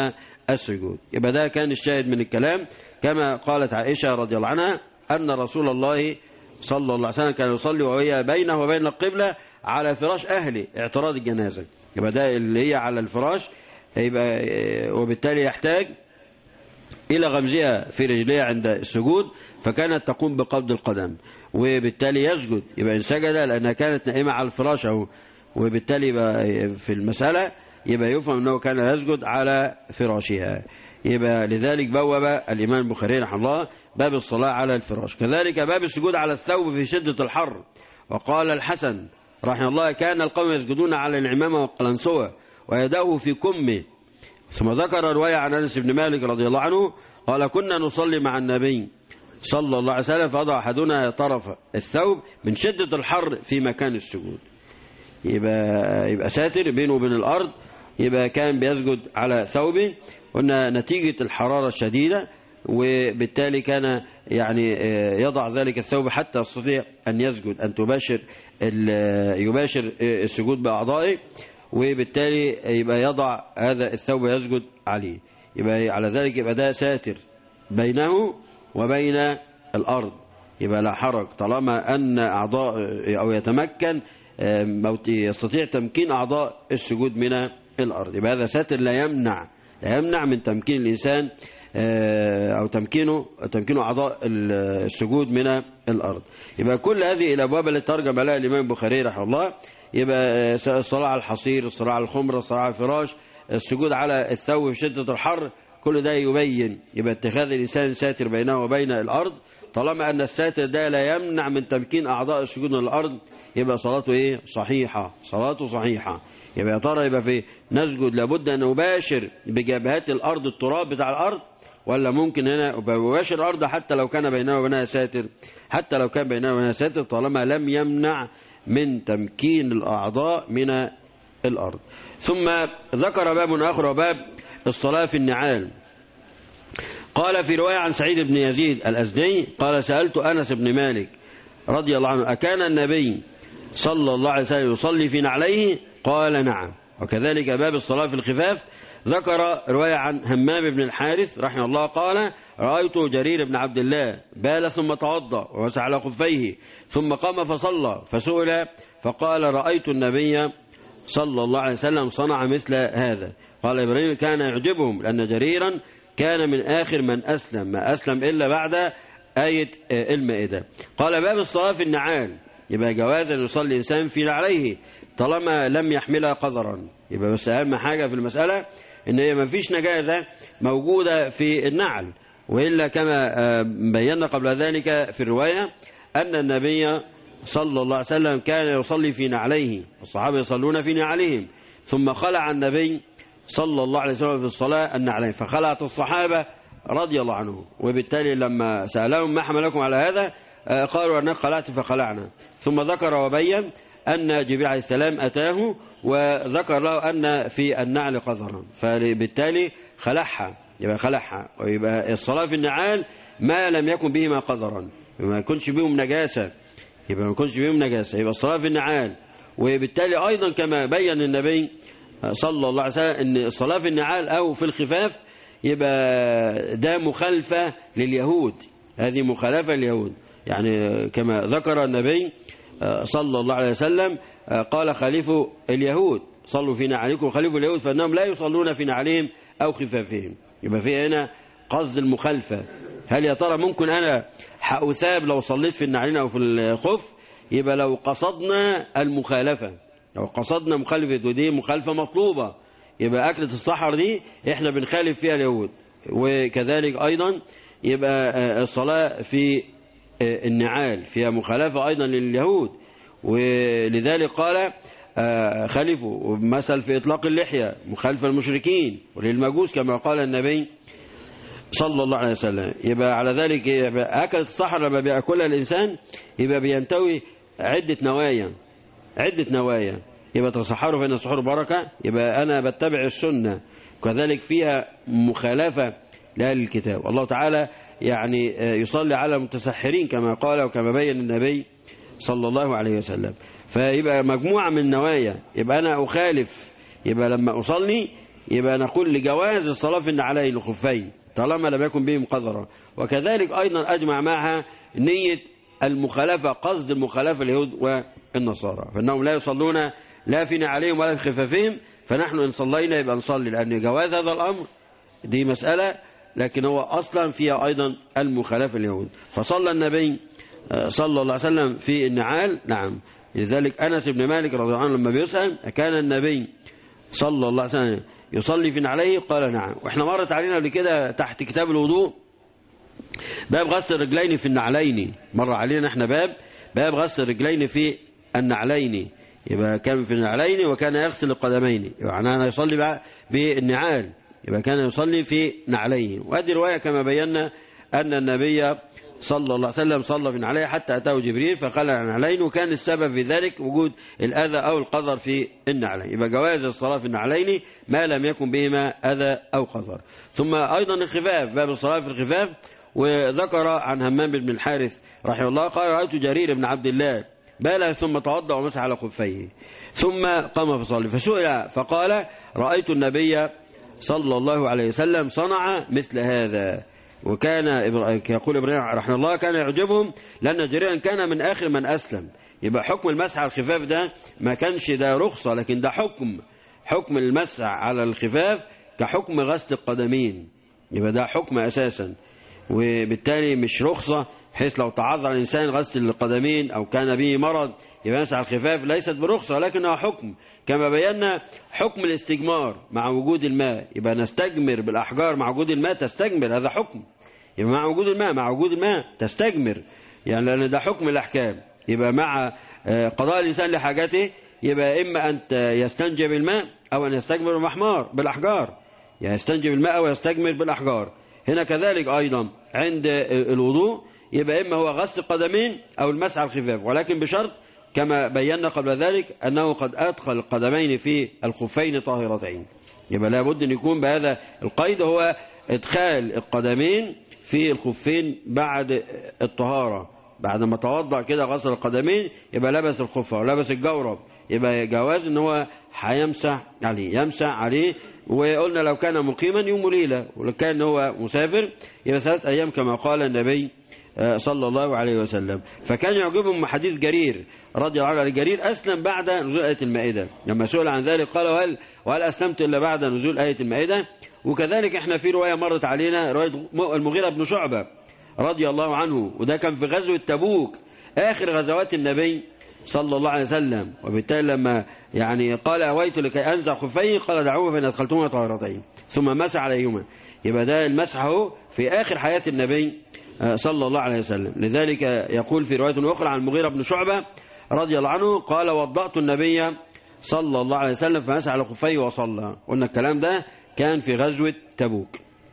السجود يبقى ده كان الشاهد من الكلام كما قالت عائشة رضي الله عنها أن رسول الله صلى الله عليه وسلم كان يصلي وهي بينه وبين القبلة على فراش أهله اعتراض الجنازة يبقى ده اللي هي على الفراش يبقى وبالتالي يحتاج إلى غمزها في رجليها عند السجود فكانت تقوم بقبض القدم وبالتالي يسجد يبقى إن سجد لأنها كانت نائمة على الفراش أو وبالتالي يبقى في المسألة يبقى يفهم أنه كان يسجد على فراشها يبقى لذلك بوب الإمام البخاري رحمه الله باب الصلاة على الفراش كذلك باب السجود على الثوب في شدة الحر وقال الحسن رحمه الله كان القوم يسجدون على العمامة والقلنسوة ويداه في كمه ثم ذكر رواية عن أنس بن مالك رضي الله عنه قال كنا نصلي مع النبي صلى الله عليه وسلم فوضع أحدنا طرف الثوب من شدة الحر في مكان السجود يبقى, يبقى ساتر بينه وبين الأرض يبقى كان بيسجد على ثوبه قلنا نتيجة الحرارة الشديدة وبالتالي كان يعني يضع ذلك الثوب حتى يستطيع أن يسجد أن تباشر يباشر السجود بأعضائه وبالتالي يبقى يضع هذا الثوب يسجد عليه يبقى على ذلك يبقى ده ساتر بينه وبين الأرض يبقى لا حرج طالما أن أعضاء أو يتمكن يستطيع تمكين أعضاء السجود من الأرض يبقى هذا ساتر لا يمنع لا يمنع من تمكين الإنسان أو تمكينه تمكين أعضاء السجود من الأرض يبقى كل هذه الأبواب التي ترجم عليها الإمام البخاري رحمه الله يبقى الصلاة على الحصير الصلاة على الخمر الصلاة على الفراش السجود على الثوب في شدة الحر كل ده يبين يبقى اتخاذ الإنسان ساتر بينه وبين الأرض طالما أن الساتر ده لا يمنع من تمكين أعضاء السجود من الأرض يبقى صلاته إيه صحيحة صلاته صحيحة يبقى يا ترى يبقى في نسجد لابد أن نباشر بجبهات الأرض التراب بتاع الأرض ولا ممكن هنا بباشر الأرض حتى لو كان بينه وبينها ساتر حتى لو كان بينه وبينها ساتر طالما لم يمنع من تمكين الأعضاء من الأرض ثم ذكر باب آخر وباب الصلاة في النعال قال في رواية عن سعيد بن يزيد الأزدي قال سألت أنس بن مالك رضي الله عنه أكان النبي صلى الله عليه وسلم يصلي في نعليه قال نعم وكذلك باب الصلاة في الخفاف ذكر رواية عن همام بن الحارث رحمه الله قال رأيت جرير بن عبد الله بال ثم توضأ ومسح على خفيه ثم قام فصلى فسئل فقال رأيت النبي صلى الله عليه وسلم صنع مثل هذا قال إبراهيم كان يعجبهم لأن جريرا كان من آخر من أسلم ما أسلم إلا بعد آية المائدة قال باب الصلاة في النعال يبقى جواز أن يصلي الإنسان في نعليه طالما لم يحملها قذرا يبقى بس أهم حاجة في المسألة إن هي ما فيش نجازة موجودة في النعل وإلا كما بينا قبل ذلك في الرواية أن النبي صلى الله عليه وسلم كان يصلي في نعليه الصحابة يصلون في نعلهم ثم خلع النبي صلى الله عليه وسلم في الصلاة النعلين فخلعت الصحابة رضي الله عنهم وبالتالي لما سألهم ما حملكم على هذا قالوا أنك خلعت فخلعنا ثم ذكر وبين أن جبريل عليه السلام أتاه وذكر له أن في النعل قذرا فبالتالي خلعها يبقى خلعها ويبقى الصلاة في النعال ما لم يكن بهما قذرا ما يكونش بهم نجاسة يبقى ما يكونش بهم نجاسة يبقى الصلاة في النعال وبالتالي أيضا كما بين النبي صلى الله عليه وسلم أن الصلاة في النعال أو في الخفاف يبقى ده مخالفة لليهود هذه مخالفة لليهود يعني كما ذكر النبي صلى الله عليه وسلم قال خليفوا اليهود صلوا في نعالكم خليفوا اليهود فإنهم لا يصلون في نعالهم أو خفافهم يبقى في هنا قصد المخالفة هل يا ترى ممكن أنا حأثاب لو صليت في النعلين أو في الخف يبقى لو قصدنا المخالفة لو قصدنا مخالفة ودي مخالفة مطلوبة يبقى أكلة الصحر دي إحنا بنخالف فيها اليهود وكذلك أيضا يبقى الصلاة في النعال فيها مخالفة أيضا لليهود ولذلك قال خلفوا مثل في إطلاق اللحية مخالفة المشركين وللمجوس كما قال النبي صلى الله عليه وسلم يبقى على ذلك يبقى أكلة الصحر لما بيأكلها الإنسان يبقى بينتوي عدة نوايا عدة نوايا يبقى تصحروا فإن السحور بركة يبقى أنا بتبع السنة كذلك فيها مخالفة لأهل الكتاب الله تعالى يعني يصلي على المتسحرين كما قال وكما بين النبي صلى الله عليه وسلم فيبقى مجموعة من النوايا يبقى أنا أخالف يبقى لما أصلي يبقى نقول لجواز الصلاة في النعلين الخفين طالما لم يكن بهم قذرة وكذلك أيضا أجمع معها نية المخالفة قصد المخالفة اليهود والنصارى فإنهم لا يصلون لا في نعليهم ولا في خفافهم فنحن إن صلينا يبقى نصلي لأن جواز هذا الأمر دي مسألة لكن هو أصلا فيها أيضا المخالفة اليهود فصلى النبي صلى الله عليه وسلم في النعال نعم لذلك أنس بن مالك رضي الله عنه لما بيسأل كان النبي صلى الله عليه وسلم يصلي في نعليه قال نعم واحنا مرت علينا قبل كده تحت كتاب الوضوء باب غسل الرجلين في النعلين مر علينا احنا باب باب غسل الرجلين في النعلين يبقى كان في النعلين وكان يغسل القدمين يعني أنا يصلي بقى بالنعال يبقى كان يصلي في نعلين وهذه رواية كما بينا أن النبي صلى الله عليه وسلم صلى في نعليه حتى أتاه جبريل فقال عن نعلين وكان السبب في ذلك وجود الأذى أو القذر في النعلين يبقى جواز الصلاة في النعلين ما لم يكن بهما أذى أو قذر ثم أيضا الخفاف باب الصلاة في الخفاف وذكر عن همام بن الحارث رحمه الله قال رأيت جرير بن عبد الله بال ثم توضأ ومسح على خفيه ثم قام فصلي فسئل فقال رأيت النبي صلى الله عليه وسلم صنع مثل هذا وكان يقول ابراهيم رحمه الله كان يعجبهم لأن جريرا كان من آخر من أسلم يبقى حكم المسح على الخفاف ده ما كانش ده رخصة لكن ده حكم حكم المسح على الخفاف كحكم غسل القدمين يبقى ده حكم أساسا وبالتالي مش رخصة حيث لو تعذر الإنسان غسل القدمين أو كان به مرض يبقى مسح الخفاف ليست برخصة لكنها حكم كما بينا حكم الاستجمار مع وجود الماء يبقى نستجمر بالأحجار مع وجود الماء تستجمر هذا حكم يبقى مع وجود الماء مع وجود الماء تستجمر يعني لأن ده حكم الأحكام يبقى مع قضاء الإنسان لحاجته يبقى إما أن يستنجي بالماء أو أن يستجمر بالمحمار بالأحجار يعني يستنجي بالماء أو يستجمر بالأحجار هنا كذلك أيضا عند الوضوء يبقى إما هو غسل القدمين أو المسح على الخفاف ولكن بشرط كما بينا قبل ذلك أنه قد أدخل القدمين في الخفين طاهرتين يبقى لابد أن يكون بهذا القيد هو إدخال القدمين في الخفين بعد الطهارة بعد ما توضع كده غسل القدمين يبقى لبس الخفة ولبس الجورب يبقى جواز ان هو هيمسح عليه يمسح عليه وقلنا لو كان مقيما يوم وليلة ولو كان هو مسافر يبقى ثلاث أيام كما قال النبي صلى الله عليه وسلم فكان يعجبهم حديث جرير رضي الله عنه جرير أسلم بعد نزول آية المائدة لما سئل عن ذلك قال وهل, وهل أسلمت إلا بعد نزول آية المائدة وكذلك احنا في رواية مرت علينا رواية المغيرة بن شعبة رضي الله عنه وده كان في غزوة تبوك آخر غزوات النبي صلى الله عليه وسلم وبالتالي لما يعني قال أويت لكي أنزع خفيه قال دعوه فإن أدخلتهما طاهرتين ثم مسح عليهما يبقى ده المسح اهو في آخر حياة النبي صلى الله عليه وسلم لذلك يقول في رواية أخرى عن المغيرة بن شعبة رضي الله عنه قال وضعت النبي صلى الله عليه وسلم فمسح على خفيه وصلى قلنا الكلام ده كان في غزوة تبوك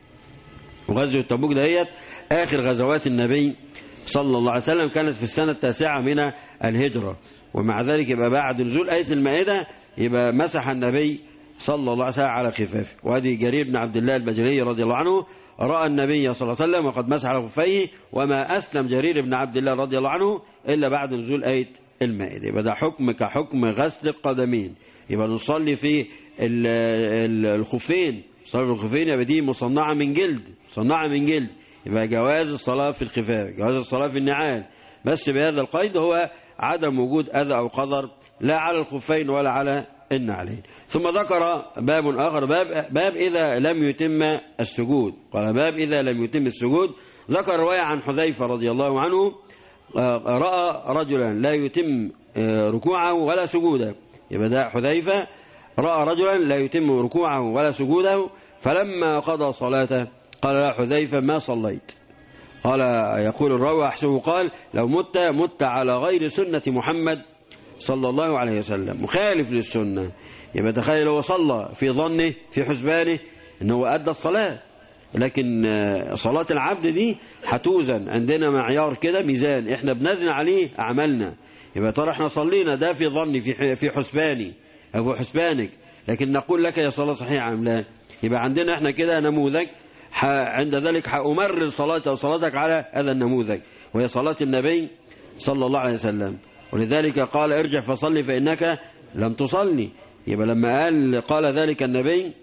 وغزوة تبوك دهيت آخر غزوات النبي صلى الله عليه وسلم كانت في السنة التاسعة من الهجرة ومع ذلك يبقى بعد نزول آية المائدة يبقى مسح النبي صلى الله عليه وسلم على خفافه وهذه جرير بن عبد الله البجلي رضي الله عنه رأى النبي صلى الله عليه وسلم وقد مسح على خفيه وما أسلم جرير بن عبد الله رضي الله عنه إلا بعد نزول آية المائدة يبقى ده حكم كحكم غسل القدمين يبقى نصلي في الخفين صلاة الخفين يبقى دي مصنعة من جلد مصنعة من جلد يبقى جواز الصلاة في الخفاف جواز الصلاة في النعال بس بهذا القيد هو عدم وجود أذى أو قدر لا على الخفين ولا على النعلين ثم ذكر باب آخر باب, باب إذا لم يتم السجود قال باب إذا لم يتم السجود ذكر رواية عن حذيفة رضي الله عنه رأى رجلا لا يتم ركوعه ولا سجوده يبقى ده حذيفة رأى رجلا لا يتم ركوعه ولا سجوده فلما قضى صلاته قال لا حذيفة ما صليت قال يقول الراوي أحسه قال لو مت مت على غير سنة محمد صلى الله عليه وسلم مخالف للسنة يبقى تخيل هو صلى في ظنه في حسبانه انه أدى الصلاة لكن صلاة العبد دي هتوزن عندنا معيار كده ميزان احنا بنزن عليه أعمالنا يبقى ترى احنا صلينا ده في ظني في في حسباني أو حسبانك لكن نقول لك يا صلاة صحيحة أم لا يبقى عندنا احنا كده نموذج عند ذلك هأمرر صلاتي أو صلاتك على هذا النموذج وهي صلاة النبي صلى الله عليه وسلم ولذلك قال ارجع فصلي فإنك لم تصلي يبقى لما قال قال ذلك النبي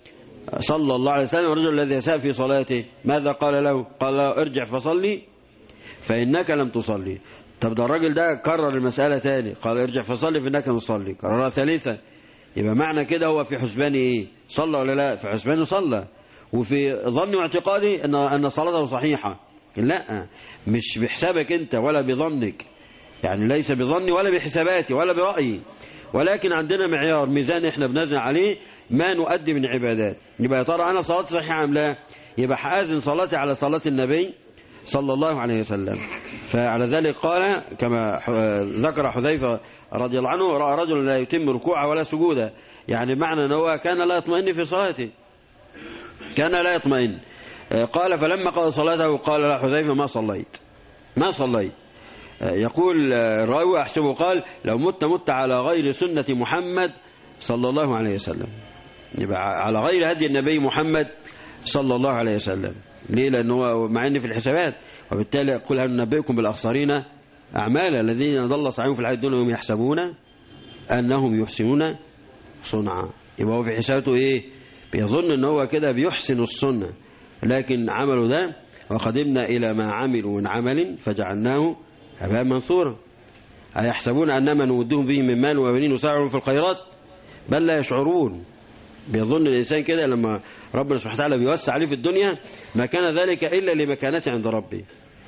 صلى الله عليه وسلم الرجل الذي يساء في صلاته ماذا قال له قال له ارجع فصلي فإنك لم تصلي طب ده الراجل ده كرر المسألة تاني قال ارجع فصلي فإنك لم تصلي كررها ثالثة يبقى معنى كده هو في حسبانه ايه صلى ولا لا في حسبانه صلى وفي ظني واعتقادي ان ان صلاته صحيحه لا مش بحسابك انت ولا بظنك يعني ليس بظني ولا بحساباتي ولا برأيي ولكن عندنا معيار ميزان احنا بنزن عليه ما نؤدي من عبادات يبقى يا ترى انا صلاتي صحيحه ام لا يبقى حازن صلاتي على صلاه النبي صلى الله عليه وسلم فعلى ذلك قال كما ذكر حذيفه رضي الله عنه راى رجل لا يتم ركوعه ولا سجوده يعني معنى ان هو كان لا يطمئن في صلاته كان لا يطمئن قال فلما قضى صلاته قال له حذيفه ما صليت ما صليت يقول الراوي احسبه قال لو مت مت على غير سنه محمد صلى الله عليه وسلم يبقى على غير هدي النبي محمد صلى الله عليه وسلم ليه لأنه مع ان في الحسابات وبالتالي قل هل ننبئكم بالأخسرين أعمالا الذين ضل سعيهم في الحياة الدنيا وهم يحسبون أنهم يحسنون صنعا يبقى هو في حساباته إيه بيظن ان هو كده بيحسن السنة لكن عمله ده وقدمنا إلى ما عملوا من عمل فجعلناه هباء منثورا أيحسبون أنما نودهم به من مال وبنين وسعهم في الخيرات بل لا يشعرون بيظن الإنسان كده لما ربنا سبحانه وتعالى بيوسع عليه في الدنيا ما كان ذلك إلا لمكانته عند ربه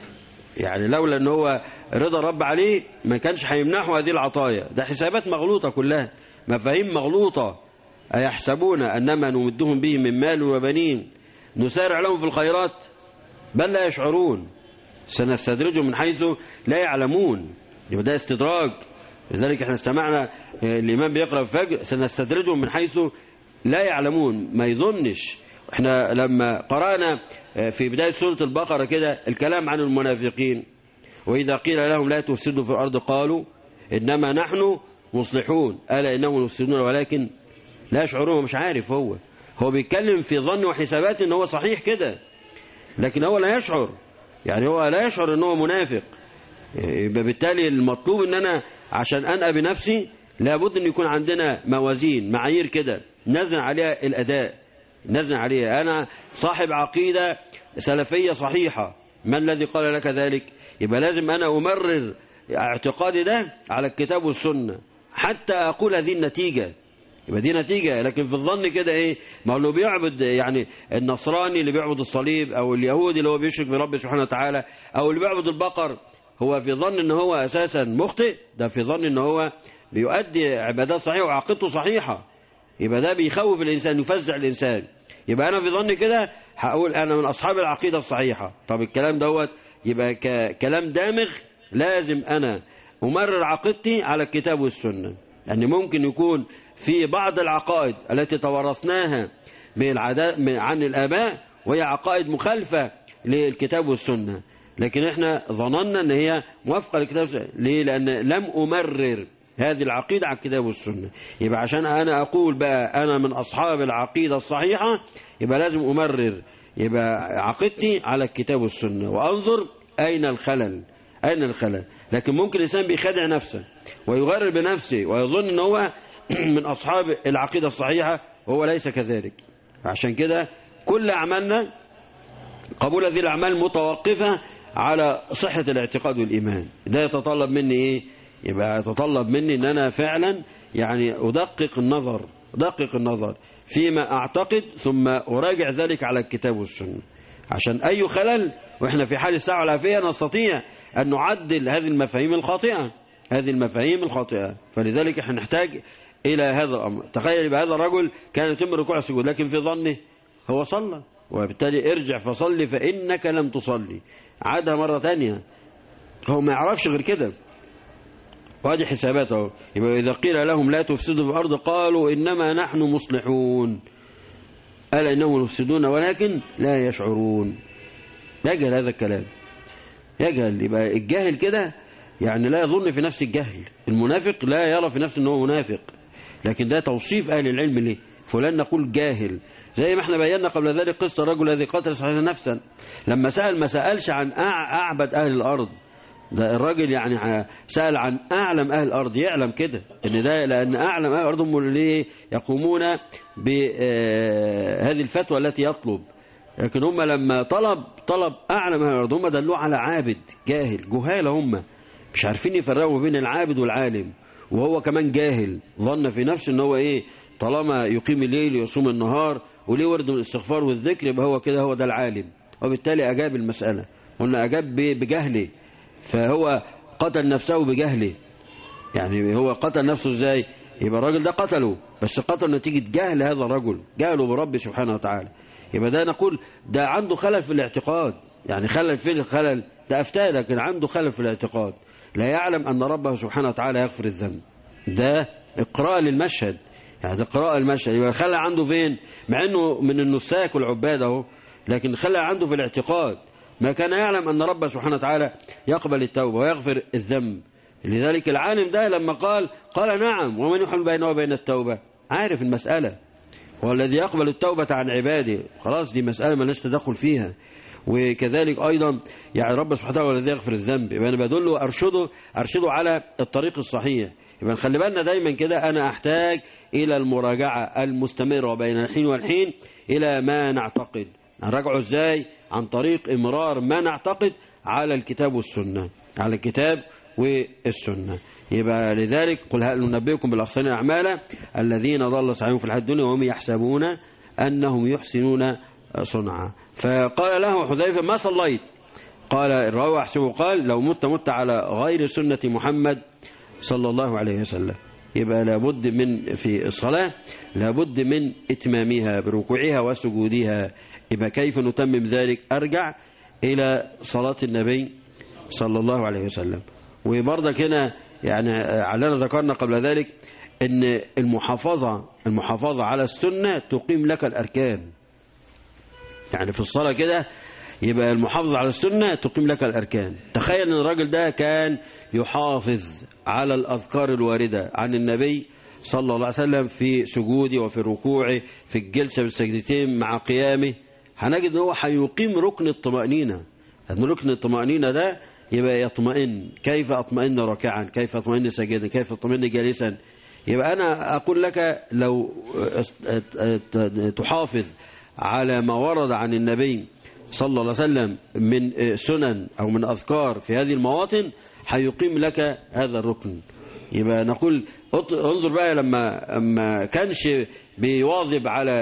يعني لولا ان هو رضا رب عليه ما كانش هيمنحه هذه العطايا ده حسابات مغلوطة كلها مفاهيم مغلوطة أيحسبون أنما نمدهم به من مال وبنين نسارع لهم في الخيرات بل لا يشعرون سنستدرجهم من حيث لا يعلمون يبقى ده استدراج لذلك احنا استمعنا الإمام بيقرأ الفجر سنستدرجهم من حيث لا يعلمون ما يظنش احنا لما قرأنا في بداية سورة البقرة كده الكلام عن المنافقين وإذا قيل لهم لا تفسدوا في الأرض قالوا إنما نحن مصلحون ألا إنهم مفسدون ولكن لا يشعرون مش عارف هو هو بيتكلم في ظن وحسابات ان هو صحيح كده لكن هو لا يشعر يعني هو لا يشعر ان هو منافق يبقى بالتالي المطلوب ان انا عشان انقى بنفسي لابد ان يكون عندنا موازين معايير كده نزن عليها الاداء نزن عليها انا صاحب عقيده سلفيه صحيحه ما الذي قال لك ذلك يبقى لازم انا امرر اعتقادي ده على الكتاب والسنه حتى اقول هذه النتيجه يبقى دي نتيجة لكن في الظن كده ايه ما هو اللي بيعبد يعني النصراني اللي بيعبد الصليب او اليهودي اللي هو بيشرك برب سبحانه وتعالى او اللي بيعبد البقر هو في ظن ان هو اساسا مخطئ ده في ظن ان هو بيؤدي عبادات صحيحة وعقيدته صحيحة يبقى ده بيخوف الانسان يفزع الانسان يبقى انا في ظن كده هقول انا من اصحاب العقيدة الصحيحة طب الكلام دوت يبقى كلام دامغ لازم انا امرر عقيدتي على الكتاب والسنه يعني ممكن يكون في بعض العقائد التي توارثناها من العادات عن الآباء وهي عقائد مخالفة للكتاب والسنة لكن احنا ظننا ان هي موافقة للكتاب والسنة ليه لأن لم أمرر هذه العقيدة على الكتاب والسنة يبقى عشان أنا أقول بقى أنا من أصحاب العقيدة الصحيحة يبقى لازم أمرر يبقى عقيدتي على الكتاب والسنة وأنظر أين الخلل أين الخلل لكن ممكن الإنسان بيخدع نفسه ويغرر بنفسه ويظن ان هو من أصحاب العقيدة الصحيحة وهو ليس كذلك عشان كده كل أعمالنا قبول هذه الأعمال متوقفة على صحة الاعتقاد والإيمان ده يتطلب مني إيه يبقى يتطلب مني أن أنا فعلا يعني أدقق النظر أدقق النظر فيما أعتقد ثم أراجع ذلك على الكتاب والسنة عشان أي خلل وإحنا في حال الساعة العافية نستطيع أن نعدل هذه المفاهيم الخاطئة هذه المفاهيم الخاطئة فلذلك احنا نحتاج إلى هذا الأمر تخيل بهذا الرجل كان يتم ركوع السجود لكن في ظنه هو صلى وبالتالي ارجع فصلي فإنك لم تصلي عادها مرة تانية هو ما يعرفش غير كده وهذه حساباته يبقى إذا قيل لهم لا تفسدوا في الأرض قالوا إنما نحن مصلحون ألا إنهم مفسدون ولكن لا يشعرون يجهل هذا الكلام يجهل يبقى الجاهل كده يعني لا يظن في نفس الجهل المنافق لا يرى في نفسه أنه منافق لكن ده توصيف أهل العلم ليه فلان نقول جاهل زي ما احنا بينا قبل ذلك قصة الرجل الذي قتل صحيح نفسا لما سأل ما سألش عن أعبد أهل الأرض ده الراجل يعني ح- سأل عن أعلم أهل الأرض يعلم كده إن ده لأن أعلم أهل الأرض هم اللي يقومون بهذه الفتوى التي يطلب لكن هم لما طلب طلب أعلم أهل الأرض هم دلوه على عابد جاهل جهال هم مش عارفين يفرقوا بين العابد والعالم وهو كمان جاهل ظن في نفسه ان هو ايه طالما يقيم الليل ويصوم النهار وليه ورد من الاستغفار والذكر يبقى هو كده هو ده العالم وبالتالي اجاب المسألة قلنا اجاب ب- بجهله فهو قتل نفسه بجهله يعني هو قتل نفسه ازاي يبقى الراجل ده قتله بس قتل نتيجة جهل هذا الرجل جهله برب سبحانه وتعالى يبقى ده نقول ده عنده خلل في الاعتقاد يعني خلل في الخلل ده افتاه لكن عنده خلل في الاعتقاد لا يعلم ان ربه سبحانه وتعالى يغفر الذنب ده اقراء للمشهد يعني ده قراءة المشهد يبقى خلى عنده فين مع انه من النساك والعباد اهو لكن خلى عنده في الاعتقاد ما كان يعلم ان ربه سبحانه وتعالى يقبل التوبة ويغفر الذنب لذلك العالم ده لما قال قال نعم ومن يحل بينه وبين التوبة عارف المسألة هو الذي يقبل التوبة عن عباده خلاص دي مسألة ما تدخل فيها وكذلك أيضا يعني رب سبحانه وتعالى هو الذي يغفر الذنب يبقى أنا بدله أرشده أرشده على الطريق الصحيح يبقى نخلي بالنا دايما كده أنا أحتاج إلى المراجعة المستمرة بين الحين والحين إلى ما نعتقد نراجعه إزاي عن طريق إمرار ما نعتقد على الكتاب والسنة على الكتاب والسنة يبقى لذلك قل هل ننبئكم بالأخسرين أعمالا الذين ضل سعيهم في الحياة الدنيا وهم يحسبون أنهم يحسنون صنعا فقال له حذيفة ما صليت قال الراوي أحسبه قال لو مت مت على غير سنة محمد صلى الله عليه وسلم يبقى لابد من في الصلاة لابد من إتمامها بركوعها وسجودها يبقى كيف نتمم ذلك أرجع إلى صلاة النبي صلى الله عليه وسلم وبرضك هنا يعني علنا ذكرنا قبل ذلك ان المحافظة المحافظة على السنة تقيم لك الأركان يعني في الصلاة كده يبقى المحافظة على السنة تقيم لك الأركان تخيل أن الراجل ده كان يحافظ على الأذكار الواردة عن النبي صلى الله عليه وسلم في سجوده وفي ركوعه في الجلسة بالسجدتين مع قيامه هنجد أنه هو هيقيم ركن الطمأنينة لأن ركن الطمأنينة ده يبقى يطمئن كيف أطمئن راكعا كيف أطمئن ساجدا كيف أطمئن جالسا يبقى أنا أقول لك لو تحافظ على ما ورد عن النبي صلى الله عليه وسلم من سنن أو من أذكار في هذه المواطن هيقيم لك هذا الركن يبقى نقول انظر بقى لما ما كانش بيواظب على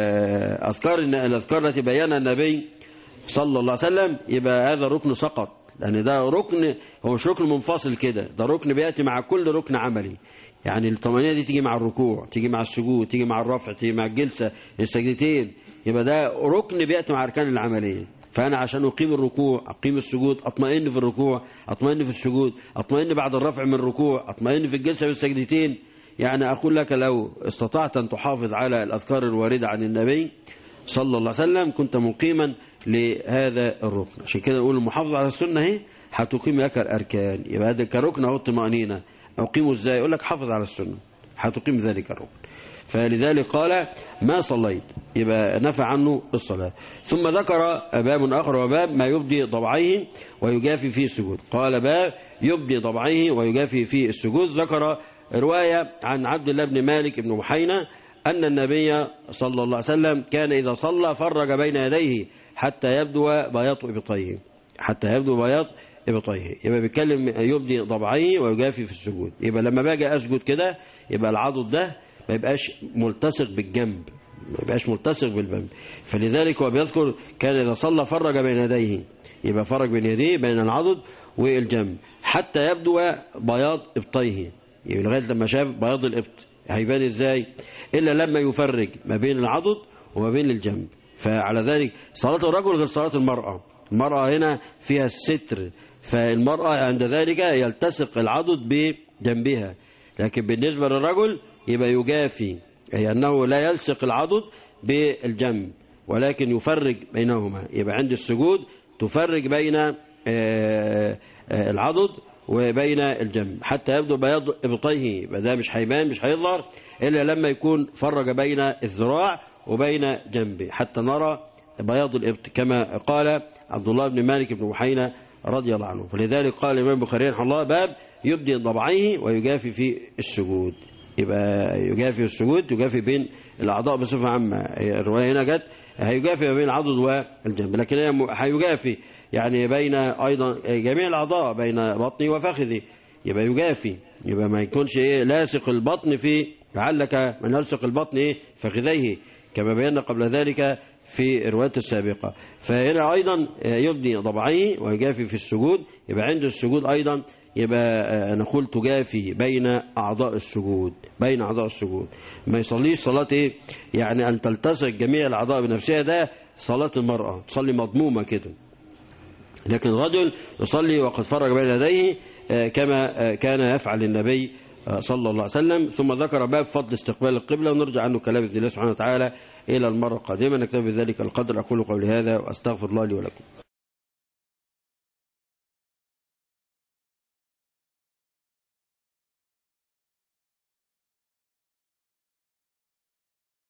أذكار الأذكار التي بيانها النبي صلى الله عليه وسلم يبقى هذا الركن سقط لأن ده ركن هو مش ركن منفصل كده ده ركن بيأتي مع كل ركن عملي يعني الطمانينة دي تيجي مع الركوع تيجي مع السجود تيجي مع الرفع تيجي مع الجلسة السجدتين يبقى ده ركن بيأتي مع أركان العملية فأنا عشان أقيم الركوع أقيم السجود أطمئن في الركوع أطمئن في السجود أطمئن بعد الرفع من الركوع أطمئن في الجلسة والسجدتين يعني أقول لك لو استطعت أن تحافظ على الأذكار الواردة عن النبي صلى الله عليه وسلم كنت مقيما لهذا الركن عشان كده نقول المحافظة على السنة اهي هتقيم لك الأركان يبقى هذا كركن اهو الطمأنينة أقيمه ازاي يقول لك حافظ على السنة هتقيم ذلك الركن فلذلك قال ما صليت يبقى نفى عنه الصلاة ثم ذكر باب آخر وباب ما يبدي ضبعيه ويجافي فيه السجود قال باب يبدي ضبعيه ويجافي فيه السجود ذكر رواية عن عبد الله بن مالك بن محينة أن النبي صلى الله عليه وسلم كان إذا صلى فرج بين يديه حتى يبدو بياض إبطيه حتى يبدو بياض إبطيه يبقى بيتكلم يبدي ضبعيه ويجافي في السجود يبقى لما باجي أسجد كده يبقى العضد ده ما يبقاش ملتصق بالجنب ما يبقاش ملتصق بالجنب فلذلك هو بيذكر كان إذا صلى فرج بين يديه يبقى فرج بين يديه بين العضد والجنب حتى يبدو بياض إبطيه يبقى لغاية لما شاف بياض الإبط هيبان إزاي إلا لما يفرج ما بين العضد وما بين الجنب فعلى ذلك صلاة الرجل غير صلاة المرأة المرأة هنا فيها الستر فالمرأة عند ذلك يلتصق العضد بجنبها لكن بالنسبة للرجل يبقى يجافي أي أنه لا يلصق العضد بالجنب ولكن يفرج بينهما يبقى عند السجود تفرج بين العضد وبين الجنب حتى يبدو بياض ابطيه يبقى ده مش هيبان مش هيظهر الا لما يكون فرج بين الذراع وبين جنبه حتى نرى بياض الابط كما قال عبد الله بن مالك بن محينة رضي الله عنه فلذلك قال الإمام البخاري رحمه الله باب يبدي ضبعيه ويجافي في السجود يبقى يجافي السجود يجافي بين الأعضاء بصفة عامة الرواية هنا جت هيجافي بين العضد والجنب لكن هي هيجافي يعني بين أيضا جميع الأعضاء بين بطني وفخذي يبقى يجافي يبقى ما يكونش إيه لاصق البطن في لعلك من يلصق البطن إيه فخذيه كما بينا قبل ذلك في الروايات السابقة فهنا أيضا يبني ضبعيه ويجافي في السجود يبقى عند السجود أيضا يبقى نقول تجافي بين أعضاء السجود بين أعضاء السجود ما يصليش صلاة إيه يعني أن تلتصق جميع الأعضاء بنفسها ده صلاة المرأة تصلي مضمومة كده لكن الرجل يصلي وقد فرج بين يديه كما كان يفعل النبي صلى الله عليه وسلم ثم ذكر باب فضل استقبال القبلة ونرجع عنه كلام الله سبحانه وتعالى إلى المرة القادمة نكتب بذلك القدر أقول قولي هذا وأستغفر الله لي ولكم